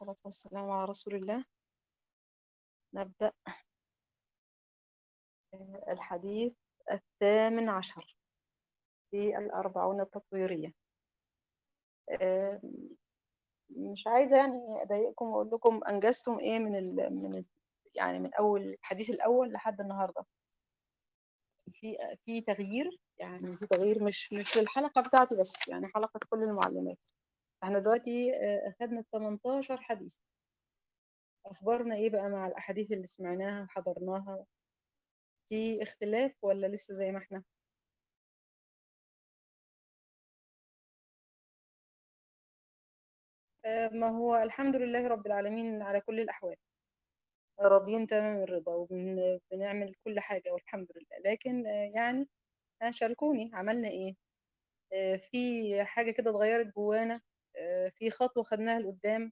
والصلاة والسلام على رسول الله نبدأ آه، الحديث الثامن عشر في الأربعون التطويرية آه، مش عايزة يعني أضايقكم وأقول لكم أنجزتم إيه من ال من ال يعني من أول الحديث الأول لحد النهاردة في في تغيير يعني في تغيير مش مش للحلقة بتاعتي بس يعني حلقة كل المعلمات احنا دلوقتي آه، أخدنا 18 حديث أخبارنا إيه بقى مع الأحاديث اللي سمعناها وحضرناها في اختلاف ولا لسه زي ما احنا آه، ما هو الحمد لله رب العالمين على كل الأحوال راضيين تمام الرضا وبنعمل كل حاجة والحمد لله لكن آه، يعني آه، شاركوني عملنا ايه آه، في حاجة كده اتغيرت جوانا آه، في خطوة خدناها لقدام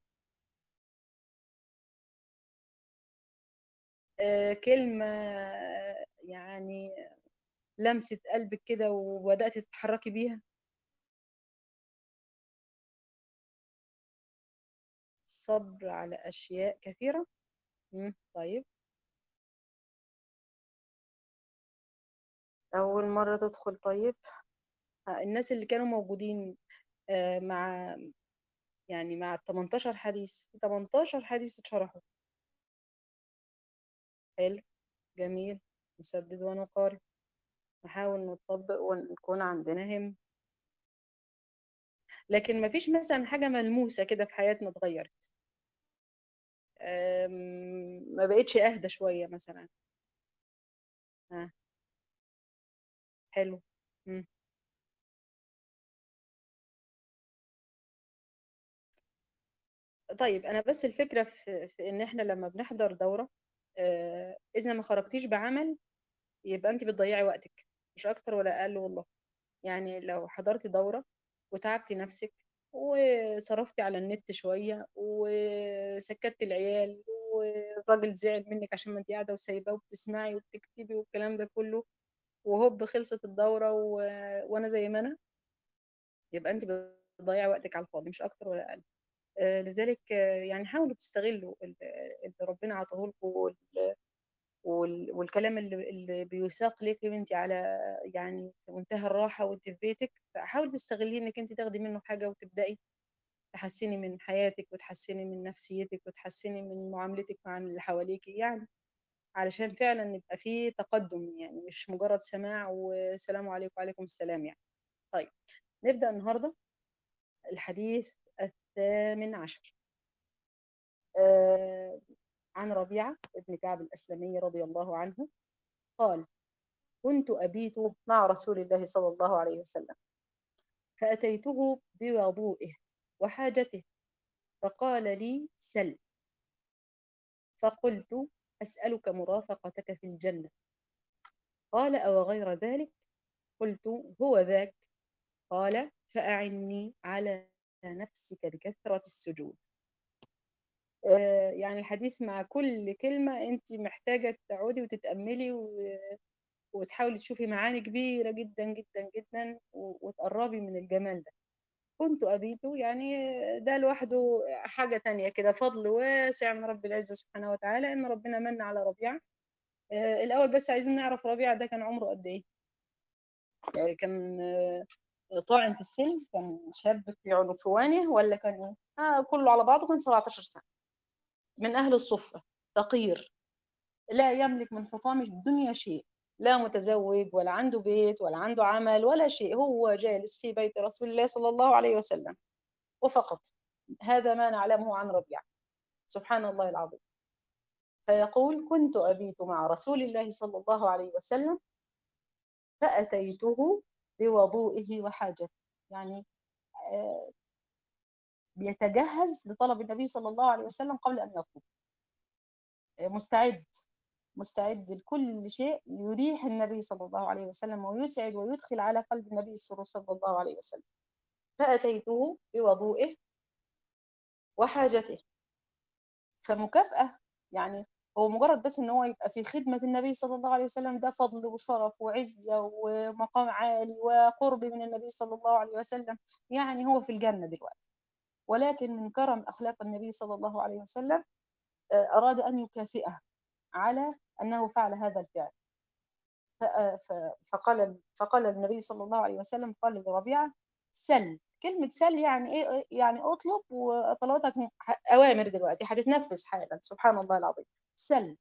آه، كلمة آه، يعني لمسة قلبك كده وبدأت تتحركي بيها صبر على أشياء كثيرة مم، طيب أول مرة تدخل طيب آه، الناس اللي كانوا موجودين آه، مع يعني مع ال 18 حديث في 18 حديث اتشرحوا حلو جميل نسدد ونقارن نحاول نطبق ونكون عندنا هم لكن ما فيش مثلا حاجة ملموسة كده في حياتنا اتغيرت أم، ما بقتش اهدى شوية مثلا ها حلو مم. طيب انا بس الفكرة في, في ان احنا لما بنحضر دورة آه، اذا ما خرجتيش بعمل يبقى انت بتضيعي وقتك مش اكتر ولا اقل والله يعني لو حضرتي دورة وتعبتي نفسك وصرفتي على النت شوية وسكتي العيال والراجل زعل منك عشان ما انت قاعدة وسايباه وبتسمعي وبتكتبي والكلام ده كله وهوب خلصت الدورة و... وانا زي ما انا يبقى انت بتضيعي وقتك على الفاضي مش اكتر ولا اقل آه، لذلك آه، يعني حاولوا تستغلوا ال- اللي ربنا عطاه لكم وال... وال... والكلام اللي, اللي بيساق لك وانت على يعني في منتهى الراحة وانت في بيتك فحاولي تستغليه انك انت تاخدي منه حاجة وتبدأي تحسني من حياتك وتحسني من نفسيتك وتحسني من معاملتك مع اللي حواليك يعني علشان فعلا يبقى فيه تقدم يعني مش مجرد سماع والسلام عليكم وعليكم السلام يعني طيب نبدأ النهاردة الحديث الثامن عشر آه عن ربيعة ابن كعب الأسلمي رضي الله عنه قال كنت أبيت مع رسول الله صلى الله عليه وسلم فأتيته بوضوئه وحاجته فقال لي سل فقلت أسألك مرافقتك في الجنة قال أو غير ذلك قلت هو ذاك قال فأعني على نفسك بكثرة السجود آه، يعني الحديث مع كل كلمة أنت محتاجة تقعدي وتتأملي و- وتحاولي تشوفي معاني كبيرة جدا جدا جدا و- وتقربي من الجمال ده كنت أبيت يعني ده لوحده حاجة تانية كده فضل واسع من رب العزة سبحانه وتعالى إن ربنا من على ربيعة آه، الأول بس عايزين نعرف ربيعة ده كان عمره قد إيه يعني كان آه، طاعن في السن كان شاب في عنفوانه ولا كان إيه؟ آه كله على بعضه كان 17 سنة من أهل الصفة فقير لا يملك من حطام الدنيا شيء لا متزوج ولا عنده بيت ولا عنده عمل ولا شيء هو جالس في بيت رسول الله صلى الله عليه وسلم وفقط هذا ما نعلمه عن ربيعة سبحان الله العظيم فيقول كنت أبيت مع رسول الله صلى الله عليه وسلم فأتيته بوضوئه وحاجته يعني آه، بيتجهز لطلب النبي صلى الله عليه وسلم قبل أن يطلب آه، مستعد مستعد لكل شيء يريح النبي صلى الله عليه وسلم ويسعد ويدخل على قلب النبي صلى الله عليه وسلم فأتيته بوضوئه وحاجته فمكافأة يعني هو مجرد بس ان هو يبقى في خدمة النبي صلى الله عليه وسلم ده فضل وشرف وعزة ومقام عالي وقرب من النبي صلى الله عليه وسلم يعني هو في الجنة دلوقتي ولكن من كرم أخلاق النبي صلى الله عليه وسلم آه، أراد أن يكافئه على أنه فعل هذا الفعل ف- آه، ف- فقال فقال النبي صلى الله عليه وسلم قال لربيعة سل كلمة سل يعني إيه يعني اطلب وطلباتك م- ح- أوامر دلوقتي هتتنفذ حالا سبحان الله العظيم سل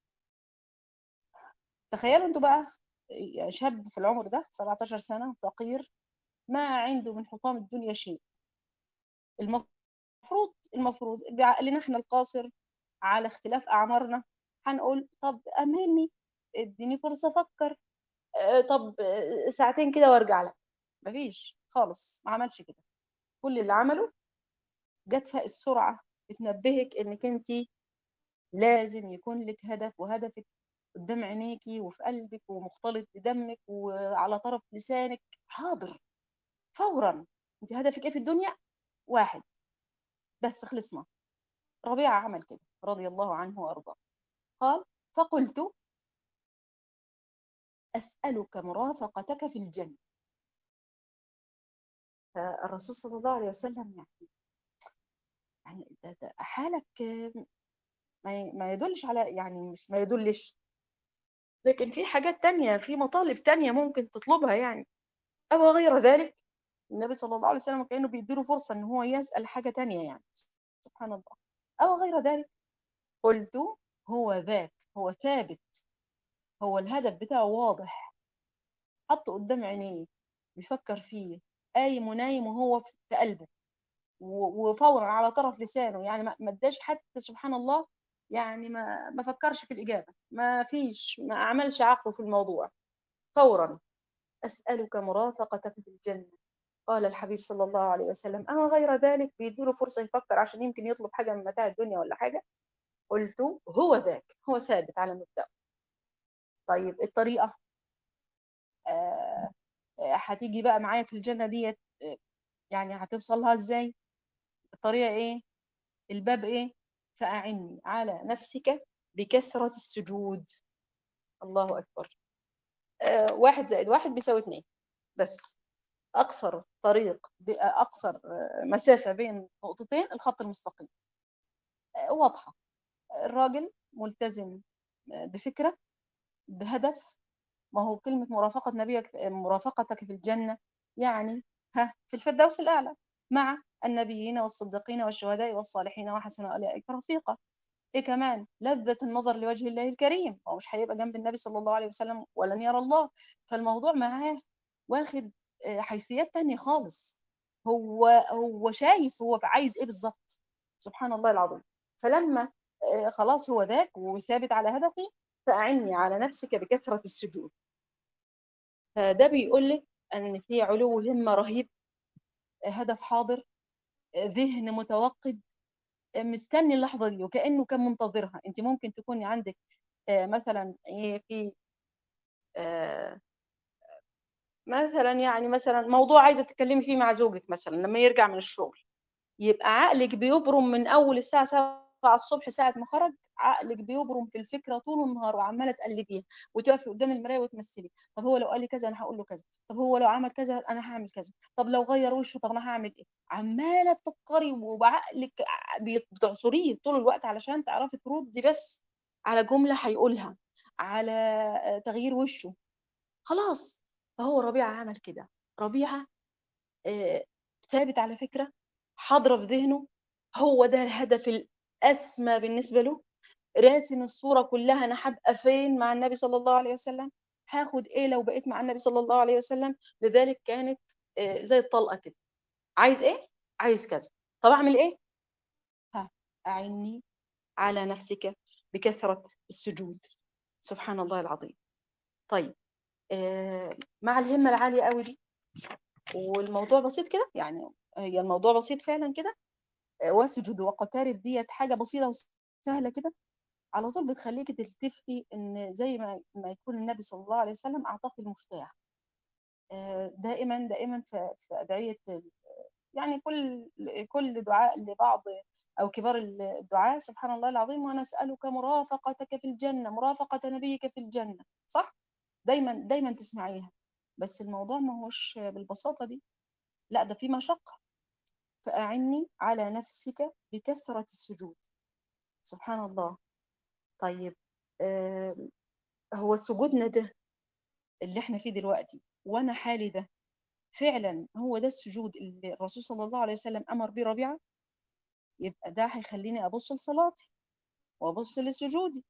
تخيلوا انتوا بقى يعني شاب في العمر ده 17 سنة فقير ما عنده من حطام الدنيا شيء المفروض المفروض بعقلنا احنا القاصر على اختلاف أعمارنا هنقول طب أمهلني اديني فرصة أفكر آه، طب آه، ساعتين كده وارجع لك مفيش خالص ما عملش كده كل اللي عمله جت فاق السرعة بتنبهك انك انت لازم يكون لك هدف وهدفك قدام عينيكي وفي قلبك ومختلط بدمك وعلى طرف لسانك حاضر فورا انت هدفك ايه في الدنيا واحد بس خلصنا ربيعة عمل كده رضي الله عنه وارضاه قال فقلت أسألك مرافقتك في الجنة فالرسول صلى الله عليه وسلم يعني يعني ده ده حالك آه، ما ي- ما يدلش على يعني مش ما يدلش لكن في حاجات تانية في مطالب تانية ممكن تطلبها يعني أو غير ذلك النبي صلى الله عليه وسلم كأنه بيديله فرصة إن هو يسأل حاجة تانية يعني سبحان الله أو غير ذلك قلت هو ذاك هو ثابت هو الهدف بتاعه واضح حطه قدام عينيه بيفكر فيه قايم ونايم وهو في قلبه و- وفورا على طرف لسانه يعني ما ما اداش حتى سبحان الله يعني ما ما فكرش في الإجابة ما فيش ما عملش عقله في الموضوع فورا أسألك مرافقتك في الجنة قال الحبيب صلى الله عليه وسلم أما غير ذلك بيديله فرصة يفكر عشان يمكن يطلب حاجة من متاع الدنيا ولا حاجة قلت هو ذاك هو ثابت على مبدأه طيب الطريقة آه، آه، هتيجي بقى معايا في الجنة ديت آه، يعني هتوصلها ازاي الطريقة ايه الباب ايه فأعني على نفسك بكثرة السجود الله أكبر آه، واحد زائد واحد بيساوي اتنين بس أقصر طريق ب- أقصر آه، مسافة بين نقطتين الخط المستقيم آه، واضحة الراجل ملتزم آه، بفكرة بهدف ما هو كلمة مرافقة نبيك مرافقتك في الجنة يعني ها في الفردوس الأعلى مع النبيين والصديقين والشهداء والصالحين وحسن أولئك رفيقا إيه كمان لذة النظر لوجه الله الكريم هو مش هيبقى جنب النبي صلى الله عليه وسلم ولن يرى الله فالموضوع معاه واخد آه، حيثيات تانية خالص هو هو شايف هو عايز ايه بالظبط سبحان الله العظيم فلما آه، خلاص هو ذاك وثابت على هدفي فأعني على نفسك بكثرة السجود فده بيقول لك ان في علو همة رهيب آه، هدف حاضر آه، ذهن متوقد آه، مستني اللحظة دي وكأنه كان منتظرها انت ممكن تكوني عندك آه، مثلا ايه في آه، مثلا يعني مثلا موضوع عايزة تتكلمي فيه مع زوجك مثلا لما يرجع من الشغل يبقى عقلك بيبرم من اول الساعه 7 الصبح ساعه ما خرج عقلك بيبرم في الفكره طول النهار وعماله تقلبيها وتقفي قدام المرايه وتمثلي طب هو لو قال لي كذا انا هقول له كذا طب هو لو عمل كذا انا هعمل كذا طب لو غير وشه طب انا هعمل ايه عماله تفكري وعقلك بي- بتعصريه طول الوقت علشان تعرفي تردي بس على جمله هيقولها على آه، تغيير وشه خلاص فهو ربيعه عمل كده ربيعه آه، ثابت على فكرة حاضرة في ذهنه هو ده الهدف الأسمى بالنسبة له راسم الصورة كلها أنا هبقى فين مع النبي صلى الله عليه وسلم هاخد إيه لو بقيت مع النبي صلى الله عليه وسلم لذلك كانت آه، زي الطلقة كده عايز إيه؟ عايز كذا طب أعمل إيه؟ ها أعني على نفسك بكثرة السجود سبحان الله العظيم طيب آه، مع الهمة العالية قوي دي والموضوع بسيط كده يعني هي الموضوع بسيط فعلا كده آه، واسجد واقترب ديت حاجة بسيطة وسهلة كده على طول بتخليكي تلتفتي ان زي ما ما يكون النبي صلى الله عليه وسلم اعطاك المفتاح آه، دائما دائما في في ادعية ال- يعني كل كل دعاء لبعض او كبار الدعاء سبحان الله العظيم وانا اسالك مرافقتك في الجنة مرافقة نبيك في الجنة صح دايما دايما تسمعيها بس الموضوع ما هوش بالبساطة دي لا ده في مشقة فأعني على نفسك بكثرة السجود سبحان الله طيب آه هو سجودنا ده اللي احنا فيه دلوقتي وانا حالي ده فعلا هو ده السجود اللي الرسول صلى الله عليه وسلم امر بيه ربيعه يبقى ده هيخليني ابص لصلاتي وابص لسجودي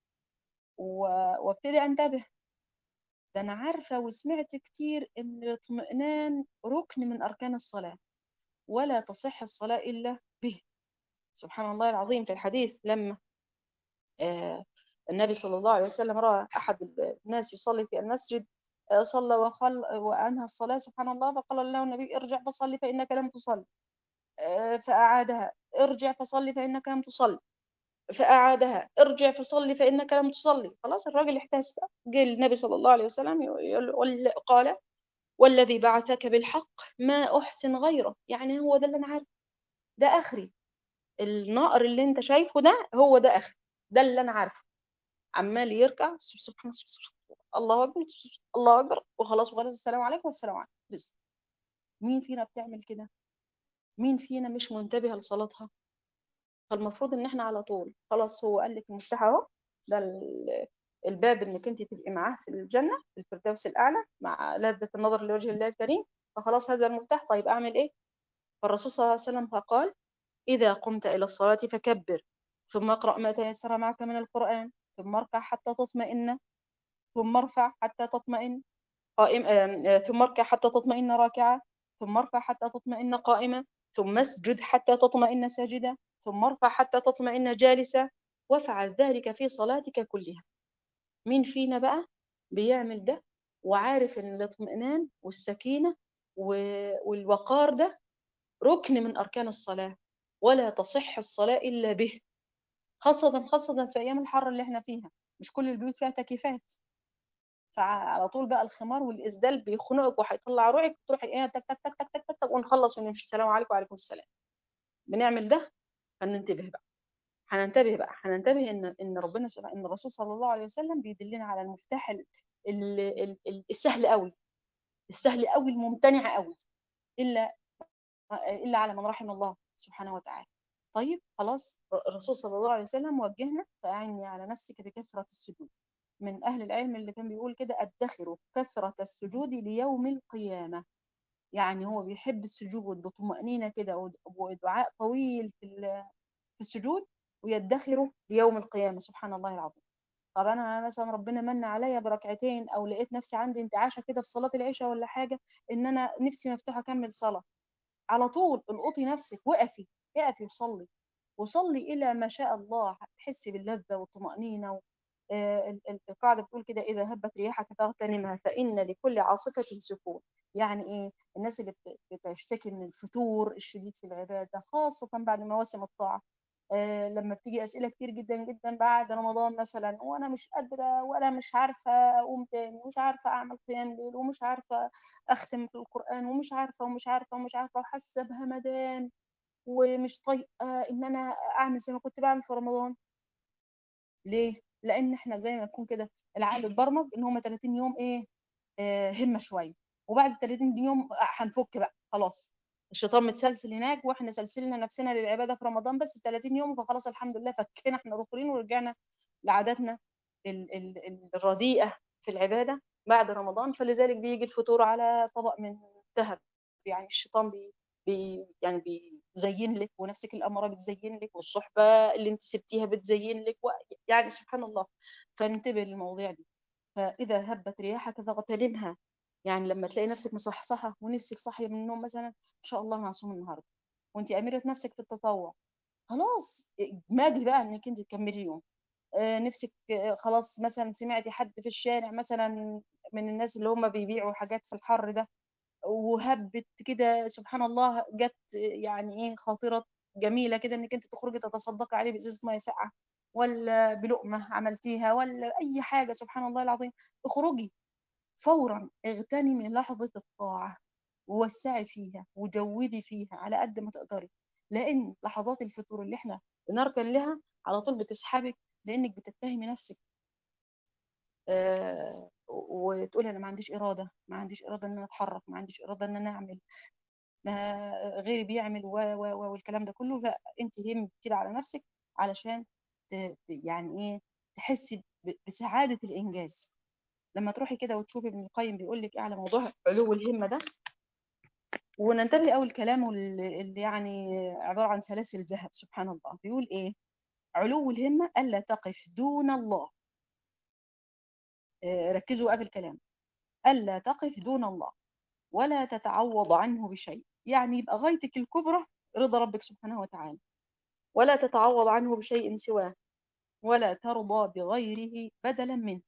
و- وابتدي انتبه ده انا عارفه وسمعت كتير ان الاطمئنان ركن من اركان الصلاه ولا تصح الصلاه الا به سبحان الله العظيم في الحديث لما آه، النبي صلى الله عليه وسلم راى احد الناس يصلي في المسجد آه، صلى وخل وانهى الصلاه سبحان الله فقال له النبي ارجع فصلي فانك لم تصلي آه، فاعادها ارجع فصلي فانك لم تصلي فأعادها ارجع فصلي فإنك لم تصلي خلاص الراجل احتاس جه النبي صلى الله عليه وسلم يقول وال- قال والذي بعثك بالحق ما أحسن غيره يعني هو ده اللي أنا عارفه ده آخري النقر اللي أنت شايفه ده هو ده آخري ده اللي أنا عارفه عمال يركع سبحان الله أكبر الله أكبر وخلاص وخلاص السلام عليكم والسلام عليكم بس مين فينا بتعمل كده مين فينا مش منتبه لصلاتها فالمفروض ان احنا على طول خلاص هو قال لك المفتاح اهو ده ال- الباب انك انت تبقي معاه في الجنه في الفردوس الاعلى مع لذة النظر لوجه الله الكريم فخلاص هذا المفتاح طيب اعمل ايه فالرسول صلى الله عليه وسلم قال اذا قمت الى الصلاه فكبر ثم اقرا ما تيسر معك من القران ثم اركع حتى تطمئن ثم ارفع حتى تطمئن قائم آم، آه، ثم اركع حتى تطمئن راكعة ثم ارفع حتى تطمئن قائمة ثم اسجد حتى تطمئن ساجدة ثم ارفع حتى تطمئن جالسة وافعل ذلك في صلاتك كلها مين فينا بقى بيعمل ده وعارف ان الاطمئنان والسكينة و- والوقار ده ركن من أركان الصلاة ولا تصح الصلاة إلا به خاصة خاصة في أيام الحر اللي احنا فيها مش كل البيوت فيها تكييفات فعلى طول بقى الخمار والاسدال بيخنقك وهيطلع روعك تروحي ايه تك تك تك تك تك تك, تك ونخلص ونمشي السلام عليكم وعليكم السلام بنعمل ده فننتبه بقى هننتبه بقى هننتبه ان ان ربنا سبحانه ان الرسول صلى الله عليه وسلم بيدلنا على المفتاح ال- ال- ال- ال- السهل قوي السهل قوي الممتنع قوي الا الا على من رحم الله سبحانه وتعالى طيب خلاص الرسول صلى الله عليه وسلم وجهنا فاعني على نفسك بكثرة السجود من أهل العلم اللي كان بيقول كده ادخروا كثرة السجود ليوم القيامة يعني هو بيحب السجود بطمأنينة كده ود- ودعاء طويل في ال- في السجود ويدخره ليوم القيامة سبحان الله العظيم طب أنا مثلا ربنا من عليا بركعتين أو لقيت نفسي عندي انتعاشة كده في صلاة العشاء ولا حاجة إن أنا نفسي مفتوحة أكمل صلاة على طول القطي نفسك وقفي اقفي وصلي وصلي إلى ما شاء الله تحسي باللذة والطمأنينة و... آه، ال- ال- القاعدة بتقول كده إذا هبت رياحك فاغتنمها فإن لكل عاصفة سكون يعني إيه الناس اللي بت- بتشتكي من الفتور الشديد في العبادة خاصة بعد مواسم الطاعة آه، لما بتيجي أسئلة كتير جدا جدا بعد رمضان مثلا وأنا مش قادرة ولا مش عارفة أقوم تاني ومش عارفة أعمل قيام ليل ومش عارفة أختم في القرآن ومش عارفة ومش عارفة ومش عارفة وحاسة بهمدان ومش طايقة إن أنا أعمل زي ما كنت بعمل في رمضان ليه؟ لأن إحنا زي ما نكون كده العقل اتبرمج إن هما 30 يوم إيه آه، همة شوية وبعد 30 يوم هنفك بقى خلاص الشيطان متسلسل هناك واحنا سلسلنا نفسنا للعبادة في رمضان بس 30 يوم فخلاص الحمد لله فكينا احنا ركرين ورجعنا لعاداتنا ال- ال- ال- الرديئة في العبادة بعد رمضان فلذلك بيجي الفطور على طبق من ذهب يعني الشيطان بي بي يعني بيزين لك ونفسك الأمارة بتزين لك والصحبة اللي انت سبتيها بتزين لك و- يعني سبحان الله فانتبه للمواضيع دي فإذا هبت رياحك فاغتنمها يعني لما تلاقي نفسك مصحصحة ونفسك صاحية من النوم مثلا إن شاء الله أنا هصوم النهاردة وأنت أميرة نفسك في التطوع خلاص اجمادي بقى إنك أنت تكملي اليوم آه، نفسك آه، خلاص مثلا سمعتي حد في الشارع مثلا من الناس اللي هم بيبيعوا حاجات في الحر ده وهبت كده سبحان الله جت يعني ايه خاطرة جميلة كده انك انت تخرجي تتصدقي عليه بإزازة مية ساقعة ولا بلقمة عملتيها ولا أي حاجة سبحان الله العظيم اخرجي فورا اغتنمي لحظة الطاعة ووسعي فيها وجودي فيها على قد ما تقدري لأن لحظات الفطور اللي احنا بنركن لها على طول بتسحبك لأنك بتتهمي نفسك آه وتقولي أنا ما عنديش إرادة ما عنديش إرادة إن أنا أتحرك ما عنديش إرادة إن أنا أعمل ما غيري بيعمل و و و والكلام ده كله لا انت هم كده على نفسك علشان ت- ت- يعني ايه تحسي ب- بسعادة الإنجاز لما تروحي كده وتشوفي ابن القيم بيقول لك ايه على موضوع علو الهمة ده وننتبه قوي لكلامه اللي اللي يعني عبارة عن سلاسل ذهب سبحان الله بيقول ايه علو الهمة ألا تقف دون الله آه، ركزوا بقى في الكلام ألا تقف دون الله ولا تتعوض عنه بشيء يعني يبقى غايتك الكبرى رضا ربك سبحانه وتعالى ولا تتعوض عنه بشيء سواه ولا ترضى بغيره بدلا منه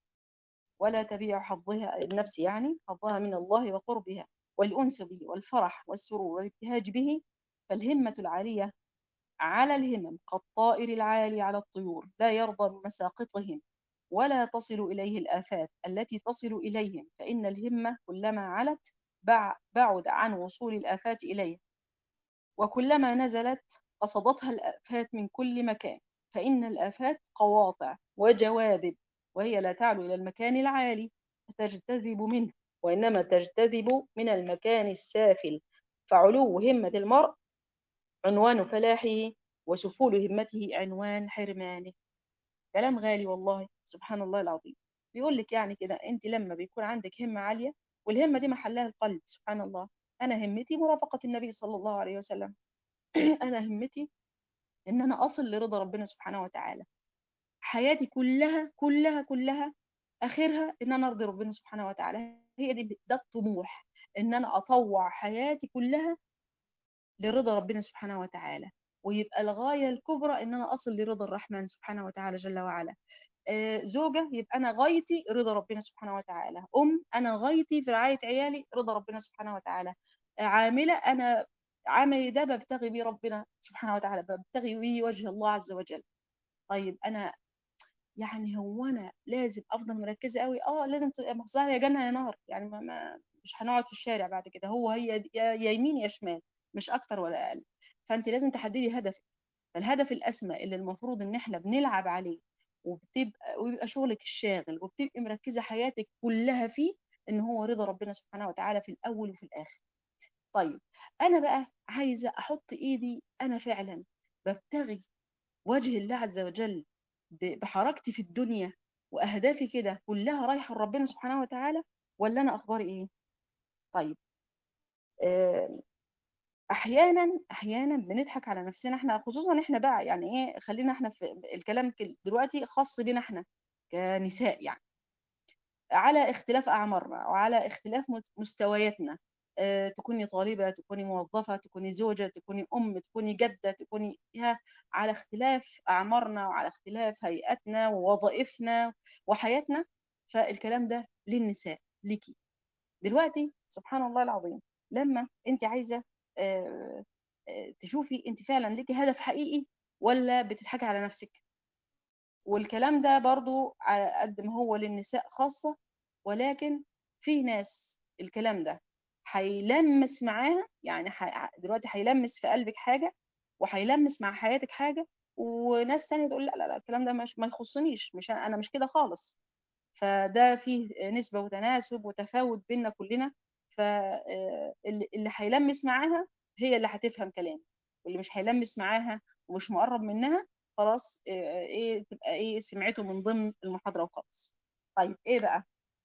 ولا تبيع حظها النفس يعني حظها من الله وقربها والأنس به والفرح والسرور والابتهاج به فالهمة العالية على الهمم كالطائر العالي على الطيور لا يرضى بمساقطهم ولا تصل إليه الآفات التي تصل إليهم فإن الهمة كلما علت بع- بعد عن وصول الآفات إليه وكلما نزلت قصدتها الآفات من كل مكان فإن الآفات قواطع وجواذب وهي لا تعلو إلى المكان العالي فتجتذب منه وإنما تجتذب من المكان السافل فعلو همة المرء عنوان فلاحه وسفول همته عنوان حرمانه كلام غالي والله سبحان الله العظيم بيقول لك يعني كده انت لما بيكون عندك همة عالية والهمة دي محلها القلب سبحان الله انا همتي مرافقة النبي صلى الله عليه وسلم انا همتي ان انا اصل لرضا ربنا سبحانه وتعالى حياتي كلها كلها كلها اخرها ان انا ارضي ربنا سبحانه وتعالى هي دي ده الطموح ان انا اطوع حياتي كلها لرضا ربنا سبحانه وتعالى ويبقى الغاية الكبرى ان انا اصل لرضا الرحمن سبحانه وتعالى جل وعلا آه، زوجة يبقى انا غايتي رضا ربنا سبحانه وتعالى ام انا غايتي في رعاية عيالي رضا ربنا سبحانه وتعالى آه، عاملة انا عملي ده ببتغي بيه ربنا سبحانه وتعالى ببتغي بيه وجه الله عز وجل طيب انا يعني هو انا لازم افضل مركزه قوي اه لازم تبقى مصلحه يا جنه يا نار يعني ما ما مش هنقعد في الشارع بعد كده هو هي يا يا يمين يا شمال مش اكتر ولا اقل فانت لازم تحددي هدفك فالهدف الاسمى اللي المفروض ان احنا بنلعب عليه وبتبقى ويبقى شغلك الشاغل وبتبقي مركزه حياتك كلها فيه ان هو رضا ربنا سبحانه وتعالى في الاول وفي الاخر طيب انا بقى عايزه احط ايدي انا فعلا ببتغي وجه الله عز وجل ب- بحركتي في الدنيا واهدافي كده كلها رايحه لربنا سبحانه وتعالى ولا انا اخباري ايه طيب آه، احيانا احيانا بنضحك على نفسنا احنا خصوصا احنا بقى يعني ايه خلينا احنا في الكلام كل- دلوقتي خاص بنا احنا كنساء يعني على اختلاف أعمارنا وعلى اختلاف مس- مستوياتنا آه، تكوني طالبة تكوني موظفة تكوني زوجة تكوني أم تكوني جدة تكوني ها على اختلاف أعمارنا وعلى اختلاف هيئتنا ووظائفنا وحياتنا فالكلام ده للنساء ليكي دلوقتي سبحان الله العظيم لما انت عايزة آه، آه، تشوفي انت فعلا ليكي هدف حقيقي ولا بتضحكي على نفسك والكلام ده برضو على قد ما هو للنساء خاصة ولكن في ناس الكلام ده هيلمس معاها يعني ح- دلوقتي هيلمس في قلبك حاجة وهيلمس مع حياتك حاجة وناس تانية تقول لا لا لا الكلام ده مش ما يخصنيش مش انا مش كده خالص فده فيه نسبة وتناسب وتفاوت بيننا كلنا فاللي هيلمس معاها هي اللي هتفهم كلامي واللي مش هيلمس معاها ومش مقرب منها خلاص آه، ايه تبقى ايه سمعته من ضمن المحاضرة وخلاص طيب ايه بقى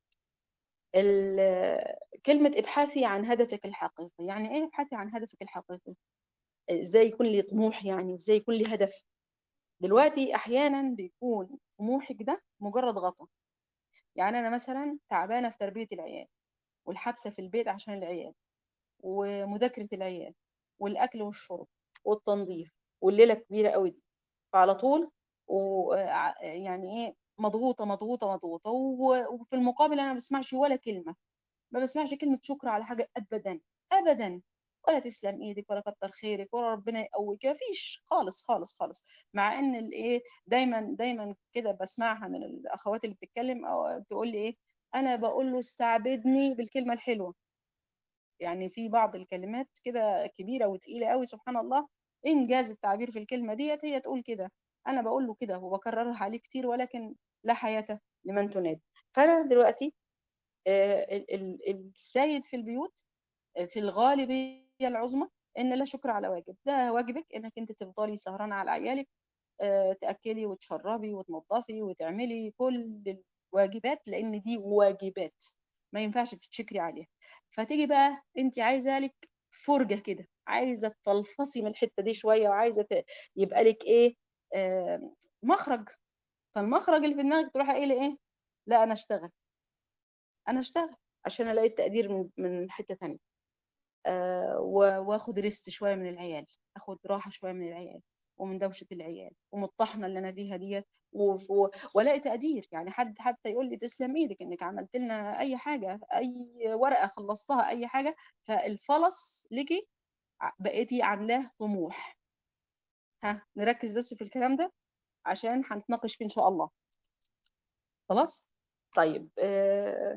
ال- كلمة ابحثي عن هدفك الحقيقي يعني ايه ابحثي عن هدفك الحقيقي ازاي يكون لي طموح يعني ازاي يكون لي هدف دلوقتي احيانا بيكون طموحك ده مجرد غطا يعني انا مثلا تعبانة في تربية العيال والحبسة في البيت عشان العيال ومذاكرة العيال والأكل والشرب والتنظيف والليلة كبيرة قوي دي فعلى طول ويعني ايه مضغوطة مضغوطة مضغوطة و- وفي المقابل أنا ما بسمعش ولا كلمة ما بسمعش كلمة شكر على حاجة أبدا أبدا ولا تسلم ايدك ولا كتر خيرك ولا ربنا يقويك مفيش خالص خالص خالص مع ان الايه دايما دايما كده بسمعها من الاخوات اللي بتتكلم او تقول لي ايه انا بقول له استعبدني بالكلمه الحلوه يعني في بعض الكلمات كده كبيرة وتقيلة قوي سبحان الله إنجاز التعبير في الكلمة ديت هي تقول كده أنا بقول له كده وبكررها عليه كتير ولكن لا حياة لمن تنادي فأنا دلوقتي آه، ال- ال- السيد في البيوت آه، في الغالبية العظمى ان لا شكر على واجب ده واجبك انك انت تفضلي سهرانه على عيالك آه، تاكلي وتشربي وتنظفي وتعملي كل الواجبات لان دي واجبات ما ينفعش تتشكري عليها فتيجي بقى انت عايزه لك فرجه كده عايزه تفلفصي من الحته دي شويه وعايزه ت- يبقى لك ايه آه، مخرج فالمخرج اللي في دماغك تروح قايله ايه لا انا اشتغل انا اشتغل عشان الاقي التقدير من من حته تانية آه، و- واخد ريست شويه من العيال اخد راحه شويه من العيال ومن دوشه العيال ومن الطحنه اللي انا فيها ديت وف- و- والاقي تقدير يعني حد حتى يقول لي تسلم ايدك انك عملت لنا اي حاجه اي ورقه خلصتها اي حاجه فالفلس ليكي ع- بقيتي عاملاه طموح ها نركز بس في الكلام ده عشان هنتناقش فيه ان شاء الله خلاص طيب آه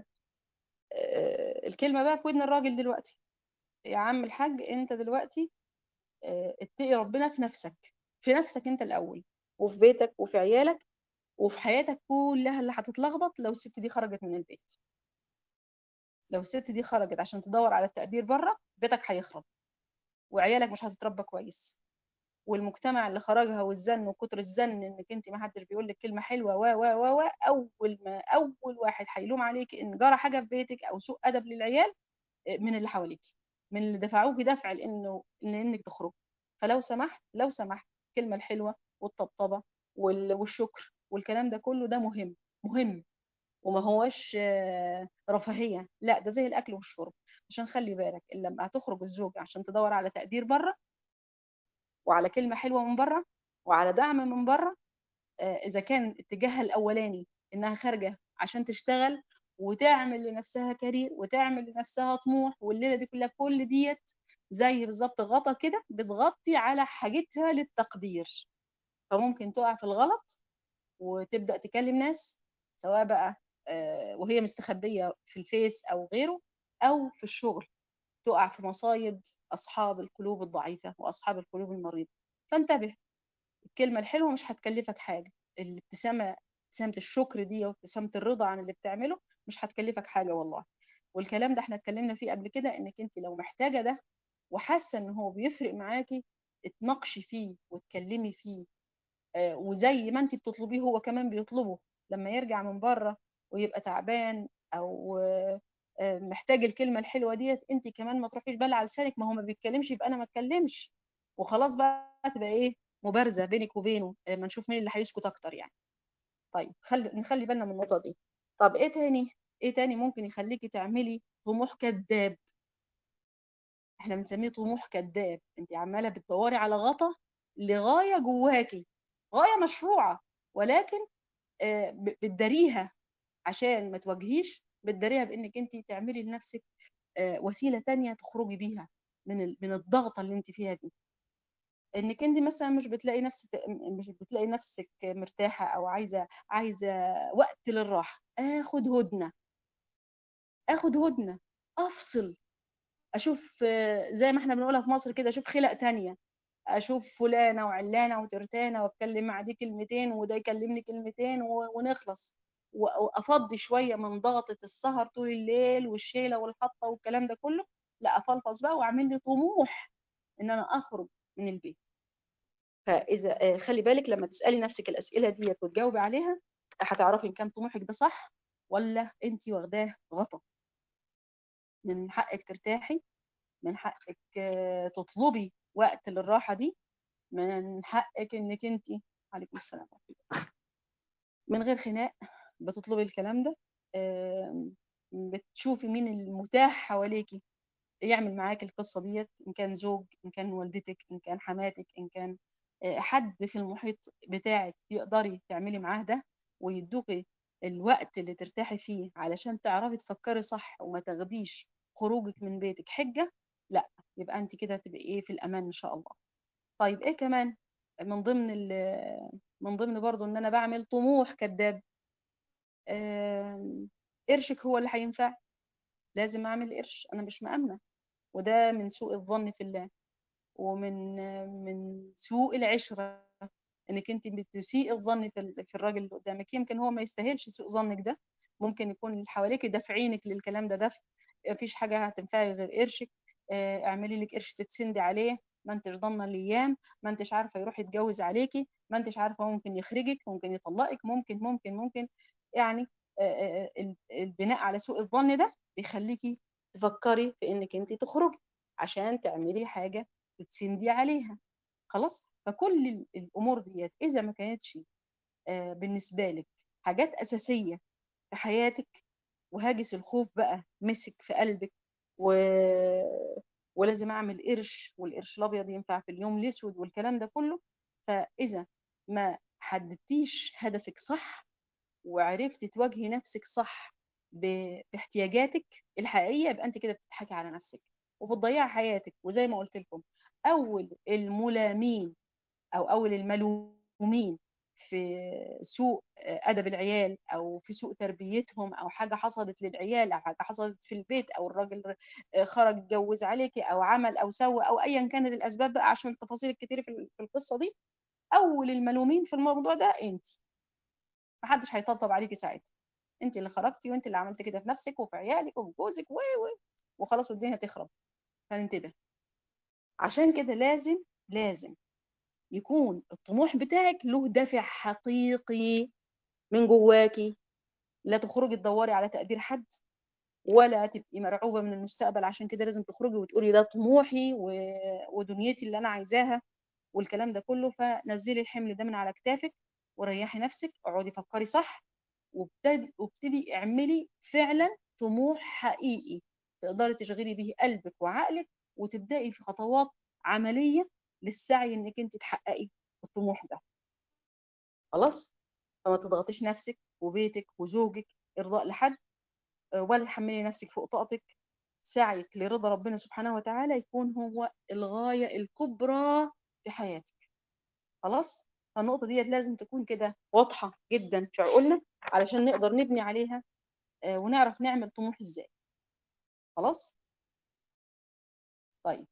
آه الكلمه بقى في ودن الراجل دلوقتي يا عم الحاج انت دلوقتي آه، اتقي ربنا في نفسك في نفسك انت الاول وفي بيتك وفي عيالك وفي حياتك كلها اللي هتتلخبط لو الست دي خرجت من البيت لو الست دي خرجت عشان تدور على التقدير بره بيتك هيخرب وعيالك مش هتتربى كويس والمجتمع اللي خرجها والزن وكتر الزن انك انت ما حدش بيقول لك كلمه حلوه و و و و اول ما اول واحد هيلوم عليك ان جرى حاجه في بيتك او سوء ادب للعيال آه، من اللي حواليك من اللي دفعوكي دفع لانه ان انك تخرج فلو سمحت لو سمحت الكلمه الحلوه والطبطبه وال- والشكر والكلام ده كله ده مهم مهم وما هوش آه، رفاهيه لا ده زي الاكل والشرب عشان خلي بالك إن لما هتخرج الزوجه عشان تدور على تقدير بره وعلى كلمه حلوه من بره وعلى دعم من بره آه، اذا كان اتجاهها الاولاني انها خارجه عشان تشتغل وتعمل لنفسها كارير وتعمل لنفسها طموح والليله دي كلها كل ديت زي بالظبط غطا كده بتغطي على حاجتها للتقدير فممكن تقع في الغلط وتبدا تكلم ناس سواء بقى آه، وهي مستخبيه في الفيس او غيره او في الشغل تقع في مصايد اصحاب القلوب الضعيفه واصحاب القلوب المريضه فانتبه الكلمة الحلوة مش هتكلفك حاجة الابتسامة ابتسامة الشكر دي وابتسامة الرضا عن اللي بتعمله مش هتكلفك حاجة والله والكلام ده احنا اتكلمنا فيه قبل كده انك انت لو محتاجة ده وحاسة ان هو بيفرق معاكي اتناقشي فيه واتكلمي فيه آه، وزي ما انت بتطلبيه هو كمان بيطلبه لما يرجع من بره ويبقى تعبان او آه، آه، محتاج الكلمة الحلوة ديت انت كمان ما تروحيش بال على لسانك ما هو ما بيتكلمش يبقى انا ما اتكلمش وخلاص بقى تبقى ايه مبارزة بينك وبينه آه، ما نشوف مين اللي هيسكت اكتر يعني طيب خلي نخلي بالنا من النقطة دي طب ايه تاني ايه تاني ممكن يخليكي تعملي طموح كذاب احنا بنسميه طموح كذاب انت عمالة بتدوري على غطا لغاية جواكي غاية مشروعة ولكن آه، ب- بتداريها عشان ما تواجهيش بتداريها بانك انت تعملي لنفسك آه، وسيله تانية تخرجي بيها من ال- من الضغطه اللي انت فيها دي انك انت مثلا مش بتلاقي نفسك مش بتلاقي نفسك مرتاحه او عايزه عايزه وقت للراحه اخد هدنه اخد هدنه افصل اشوف آه، زي ما احنا بنقولها في مصر كده اشوف خلق تانية اشوف فلانه وعلانه وترتانه واتكلم مع دي كلمتين وده يكلمني كلمتين و- ونخلص و- وافضي شويه من ضغطه السهر طول الليل والشيله والحطه والكلام ده كله لا افلفظ بقى واعمل لي طموح ان انا اخرج من البيت فاذا آه، خلي بالك لما تسالي نفسك الاسئله ديت وتجاوبي عليها هتعرفي ان كان طموحك ده صح ولا انت واخداه غلط من حقك ترتاحي من حقك آه، تطلبي وقت للراحه دي من حقك انك انت عليكم السلام ورحمة الله. من غير خناق بتطلبي الكلام ده آم، بتشوفي مين المتاح حواليكي يعمل معاك القصة ديت إن كان زوج إن كان والدتك إن كان حماتك إن كان آه، حد في المحيط بتاعك تقدري تعملي معاه ده ويدوكي الوقت اللي ترتاحي فيه علشان تعرفي تفكري صح وما تاخديش خروجك من بيتك حجة لا يبقى انت كده هتبقي ايه في الامان ان شاء الله طيب ايه كمان من ضمن ال- من ضمن برضو ان انا بعمل طموح كذاب آم، قرشك هو اللي هينفع لازم اعمل قرش انا مش مأمنة وده من سوء الظن في الله ومن من سوء العشرة انك انت بتسيء الظن في ال- في الراجل اللي قدامك يمكن هو ما يستاهلش سوء ظنك ده ممكن يكون اللي حواليك دافعينك للكلام ده دفع مفيش حاجة هتنفعي غير قرشك آه، اعملي لك قرش تتسندي عليه ما انتش ضامنه الايام ما انتش عارفه يروح يتجوز عليكي ما انتش عارفه ممكن يخرجك ممكن يطلقك ممكن ممكن ممكن يعني آه، آه، ال- البناء على سوء الظن ده بيخليكي تفكري في انك انت تخرجي عشان تعملي حاجه تتسندي عليها خلاص فكل ال- الامور ديت اذا ما كانتش آه، بالنسبه لك حاجات اساسيه في حياتك وهاجس الخوف بقى مسك في قلبك و... ولازم اعمل قرش والقرش الابيض ينفع في اليوم الاسود والكلام ده كله فاذا ما حددتيش هدفك صح وعرفتي تواجهي نفسك صح ب- باحتياجاتك الحقيقيه يبقى انت كده بتضحكي على نفسك وبتضيعي حياتك وزي ما قلت لكم اول الملامين او اول الملومين في سوء ادب العيال او في سوء تربيتهم او حاجه حصلت للعيال او حاجه حصلت في البيت او الراجل خرج اتجوز عليكي او عمل او سوى او ايا كانت الاسباب بقى عشان التفاصيل الكتير في في القصه دي اول الملومين في الموضوع ده انت محدش هيطبطب عليكي ساعتها انت اللي خرجتي وانت اللي عملت كده في نفسك وفي عيالك وفي جوزك و و وخلاص والدنيا تخرب فننتبه عشان كده لازم لازم يكون الطموح بتاعك له دافع حقيقي من جواكي لا تخرجي تدوري على تقدير حد ولا تبقي مرعوبة من المستقبل عشان كده لازم تخرجي وتقولي ده طموحي و... ودنيتي اللي أنا عايزاها والكلام ده كله فنزلي الحمل ده من على كتافك وريحي نفسك اقعدي فكري صح وابتدي وابتدي اعملي فعلا طموح حقيقي تقدري تشغلي به قلبك وعقلك وتبدأي في خطوات عملية للسعي انك انت تحققي الطموح ده خلاص فما تضغطيش نفسك وبيتك وزوجك ارضاء لحد ولا تحملي نفسك فوق طاقتك سعيك لرضا ربنا سبحانه وتعالى يكون هو الغاية الكبرى في حياتك خلاص فالنقطة ديت لازم تكون كده واضحة جدا في عقولنا علشان نقدر نبني عليها آه، ونعرف نعمل طموح ازاي خلاص طيب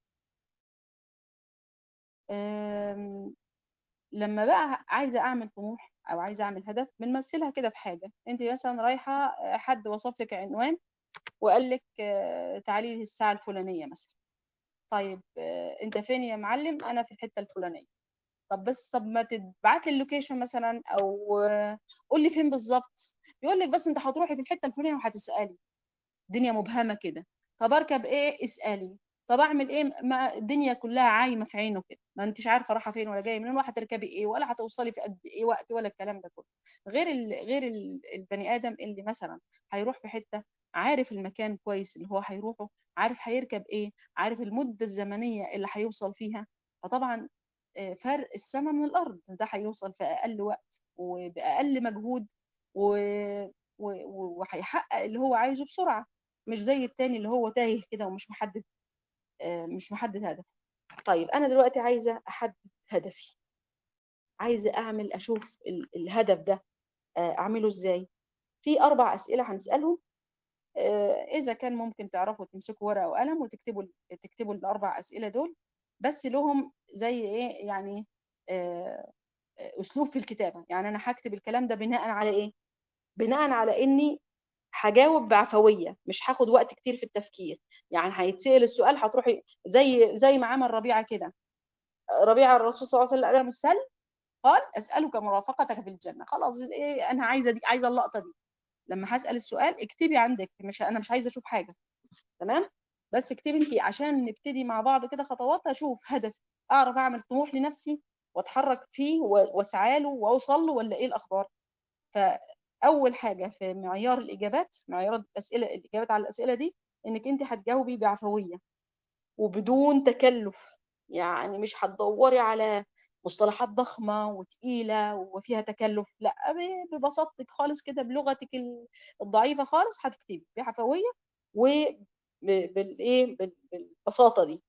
آم، لما بقى عايزة اعمل طموح او عايزة اعمل هدف بنمثلها كده في حاجة انت مثلا رايحة آه، حد وصف لك عنوان وقال لك آه، تعالي لي الساعة الفلانية مثلا طيب آه، انت فين يا معلم انا في الحتة الفلانية طب بس طب ما تبعت لي اللوكيشن مثلا او آه، قول لي فين بالظبط يقول لك بس انت هتروحي في الحتة الفلانية وهتسألي الدنيا مبهمة كده طب اركب ايه اسألي طب اعمل ايه ما الدنيا كلها عايمة في عينه كده ما انتش عارفة رايحة فين ولا جاية منين ولا هتركبي ايه ولا هتوصلي في قد ايه وقت ولا الكلام ده كله غير ال... غير ال... البني ادم اللي مثلا هيروح في حتة عارف المكان كويس اللي هو هيروحه عارف هيركب ايه عارف المدة الزمنية اللي هيوصل فيها فطبعا آه، فرق السماء من الارض ده هيوصل في اقل وقت وباقل مجهود و... و... و- وهيحقق اللي هو عايزه بسرعة مش زي التاني اللي هو تايه كده ومش محدد آه، مش محدد هدف طيب انا دلوقتي عايزه احدد هدفي عايزه اعمل اشوف ال- الهدف ده آه، اعمله ازاي في اربع اسئله هنسالهم آه، اذا كان ممكن تعرفوا تمسكوا ورقه وقلم وتكتبوا ال- تكتبوا الاربع اسئله دول بس لهم زي ايه يعني آه، آه، اسلوب في الكتابه يعني انا هكتب الكلام ده بناء على ايه بناء على اني هجاوب بعفويه مش هاخد وقت كتير في التفكير يعني هيتسال السؤال هتروحي زي زي ما عمل ربيعه كده ربيعه الرسول صلى الله عليه وسلم السل قال اسالك مرافقتك في الجنه خلاص ايه انا عايزه دي عايزه اللقطه دي لما هسال السؤال اكتبي عندك مش انا مش عايزه اشوف حاجه تمام بس اكتبي انت عشان نبتدي مع بعض كده خطوات اشوف هدف اعرف اعمل طموح لنفسي واتحرك فيه و- واسعى له واوصل له ولا ايه الاخبار فاول حاجه في معيار الاجابات معيار الاسئله الاجابات على الاسئله دي انك انت هتجاوبي بعفويه وبدون تكلف يعني مش هتدوري على مصطلحات ضخمة وتقيلة وفيها تكلف لا ب- ببساطتك خالص كده بلغتك ال- الضعيفة خالص هتكتبي بعفوية وبالايه بالبساطة دي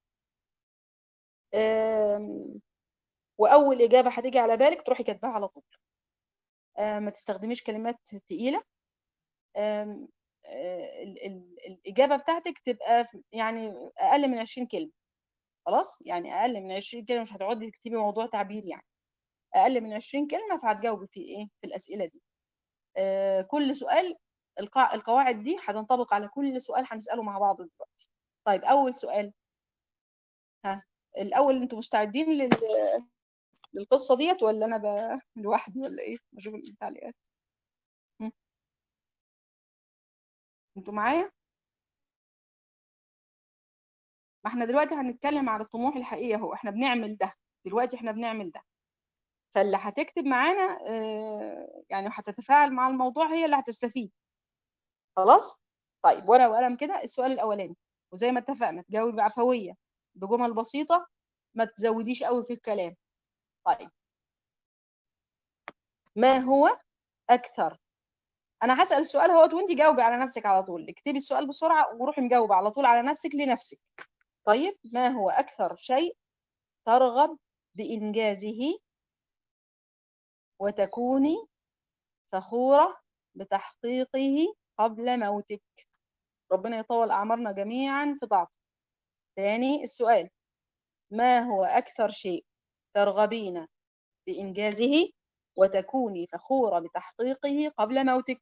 آم، واول اجابة هتيجي على بالك تروحي كاتباها على طول آم، ما تستخدميش كلمات تقيلة آم، آه، ال- ال- الإجابة بتاعتك تبقى في- يعني أقل من 20 كلمة خلاص يعني اقل من 20 كلمه مش هتقعدي تكتبي موضوع تعبير يعني اقل من 20 كلمه فهتجاوبي في ايه في الاسئله دي آه كل سؤال القاع القواعد دي هتنطبق على كل سؤال هنساله مع بعض دلوقتي طيب اول سؤال ها الاول انتوا مستعدين لل... للقصه ديت ولا انا ب... لوحدي ولا ايه بشوف التعليقات هم؟ انتوا معايا ما احنا دلوقتي هنتكلم على الطموح الحقيقي اهو احنا بنعمل ده دلوقتي احنا بنعمل ده فاللي هتكتب معانا آه، يعني هتتفاعل مع الموضوع هي اللي هتستفيد خلاص طيب ورقه وقلم كده السؤال الاولاني وزي ما اتفقنا تجاوب بعفويه بجمل بسيطه ما تزوديش قوي في الكلام طيب ما هو اكثر انا هسال السؤال اهوت وانت جاوبي على نفسك على طول اكتبي السؤال بسرعه وروحي مجاوبه على طول على نفسك لنفسك طيب ما هو اكثر شيء ترغب بانجازه وتكوني فخوره بتحقيقه قبل موتك ربنا يطول اعمارنا جميعا في طاعته ثاني السؤال ما هو اكثر شيء ترغبين بانجازه وتكوني فخوره بتحقيقه قبل موتك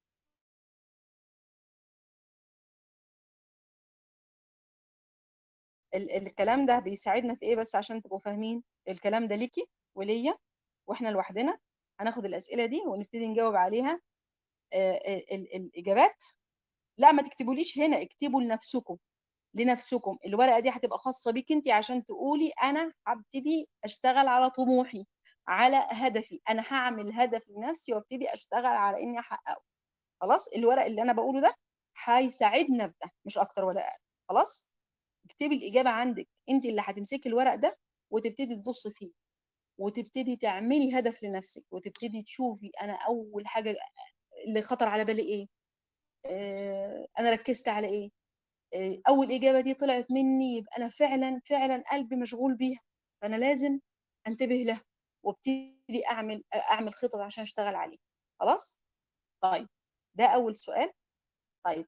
ال الكلام ده بيساعدنا في ايه بس عشان تبقوا فاهمين الكلام ده ليكي وليا واحنا لوحدنا هناخد الاسئله دي ونبتدي نجاوب عليها آه، ال الاجابات لا ما تكتبوليش هنا اكتبوا لنفسكم لنفسكم الورقه دي هتبقى خاصه بيك انت عشان تقولي انا هبتدي اشتغل على طموحي على هدفي انا هعمل هدف لنفسي وابتدي اشتغل على اني احققه خلاص الورق اللي انا بقوله ده هيساعدنا في ده مش اكتر ولا اقل خلاص اكتبي الاجابه عندك انت اللي هتمسكي الورق ده وتبتدي تبص فيه وتبتدي تعملي هدف لنفسك وتبتدي تشوفي انا اول حاجه اللي خطر على بالي ايه آه، انا ركزت على ايه آه، اول اجابه دي طلعت مني يبقى انا فعلا فعلا قلبي مشغول بيها فانا لازم انتبه لها وابتدي اعمل اعمل خطط عشان اشتغل عليه خلاص طيب ده اول سؤال طيب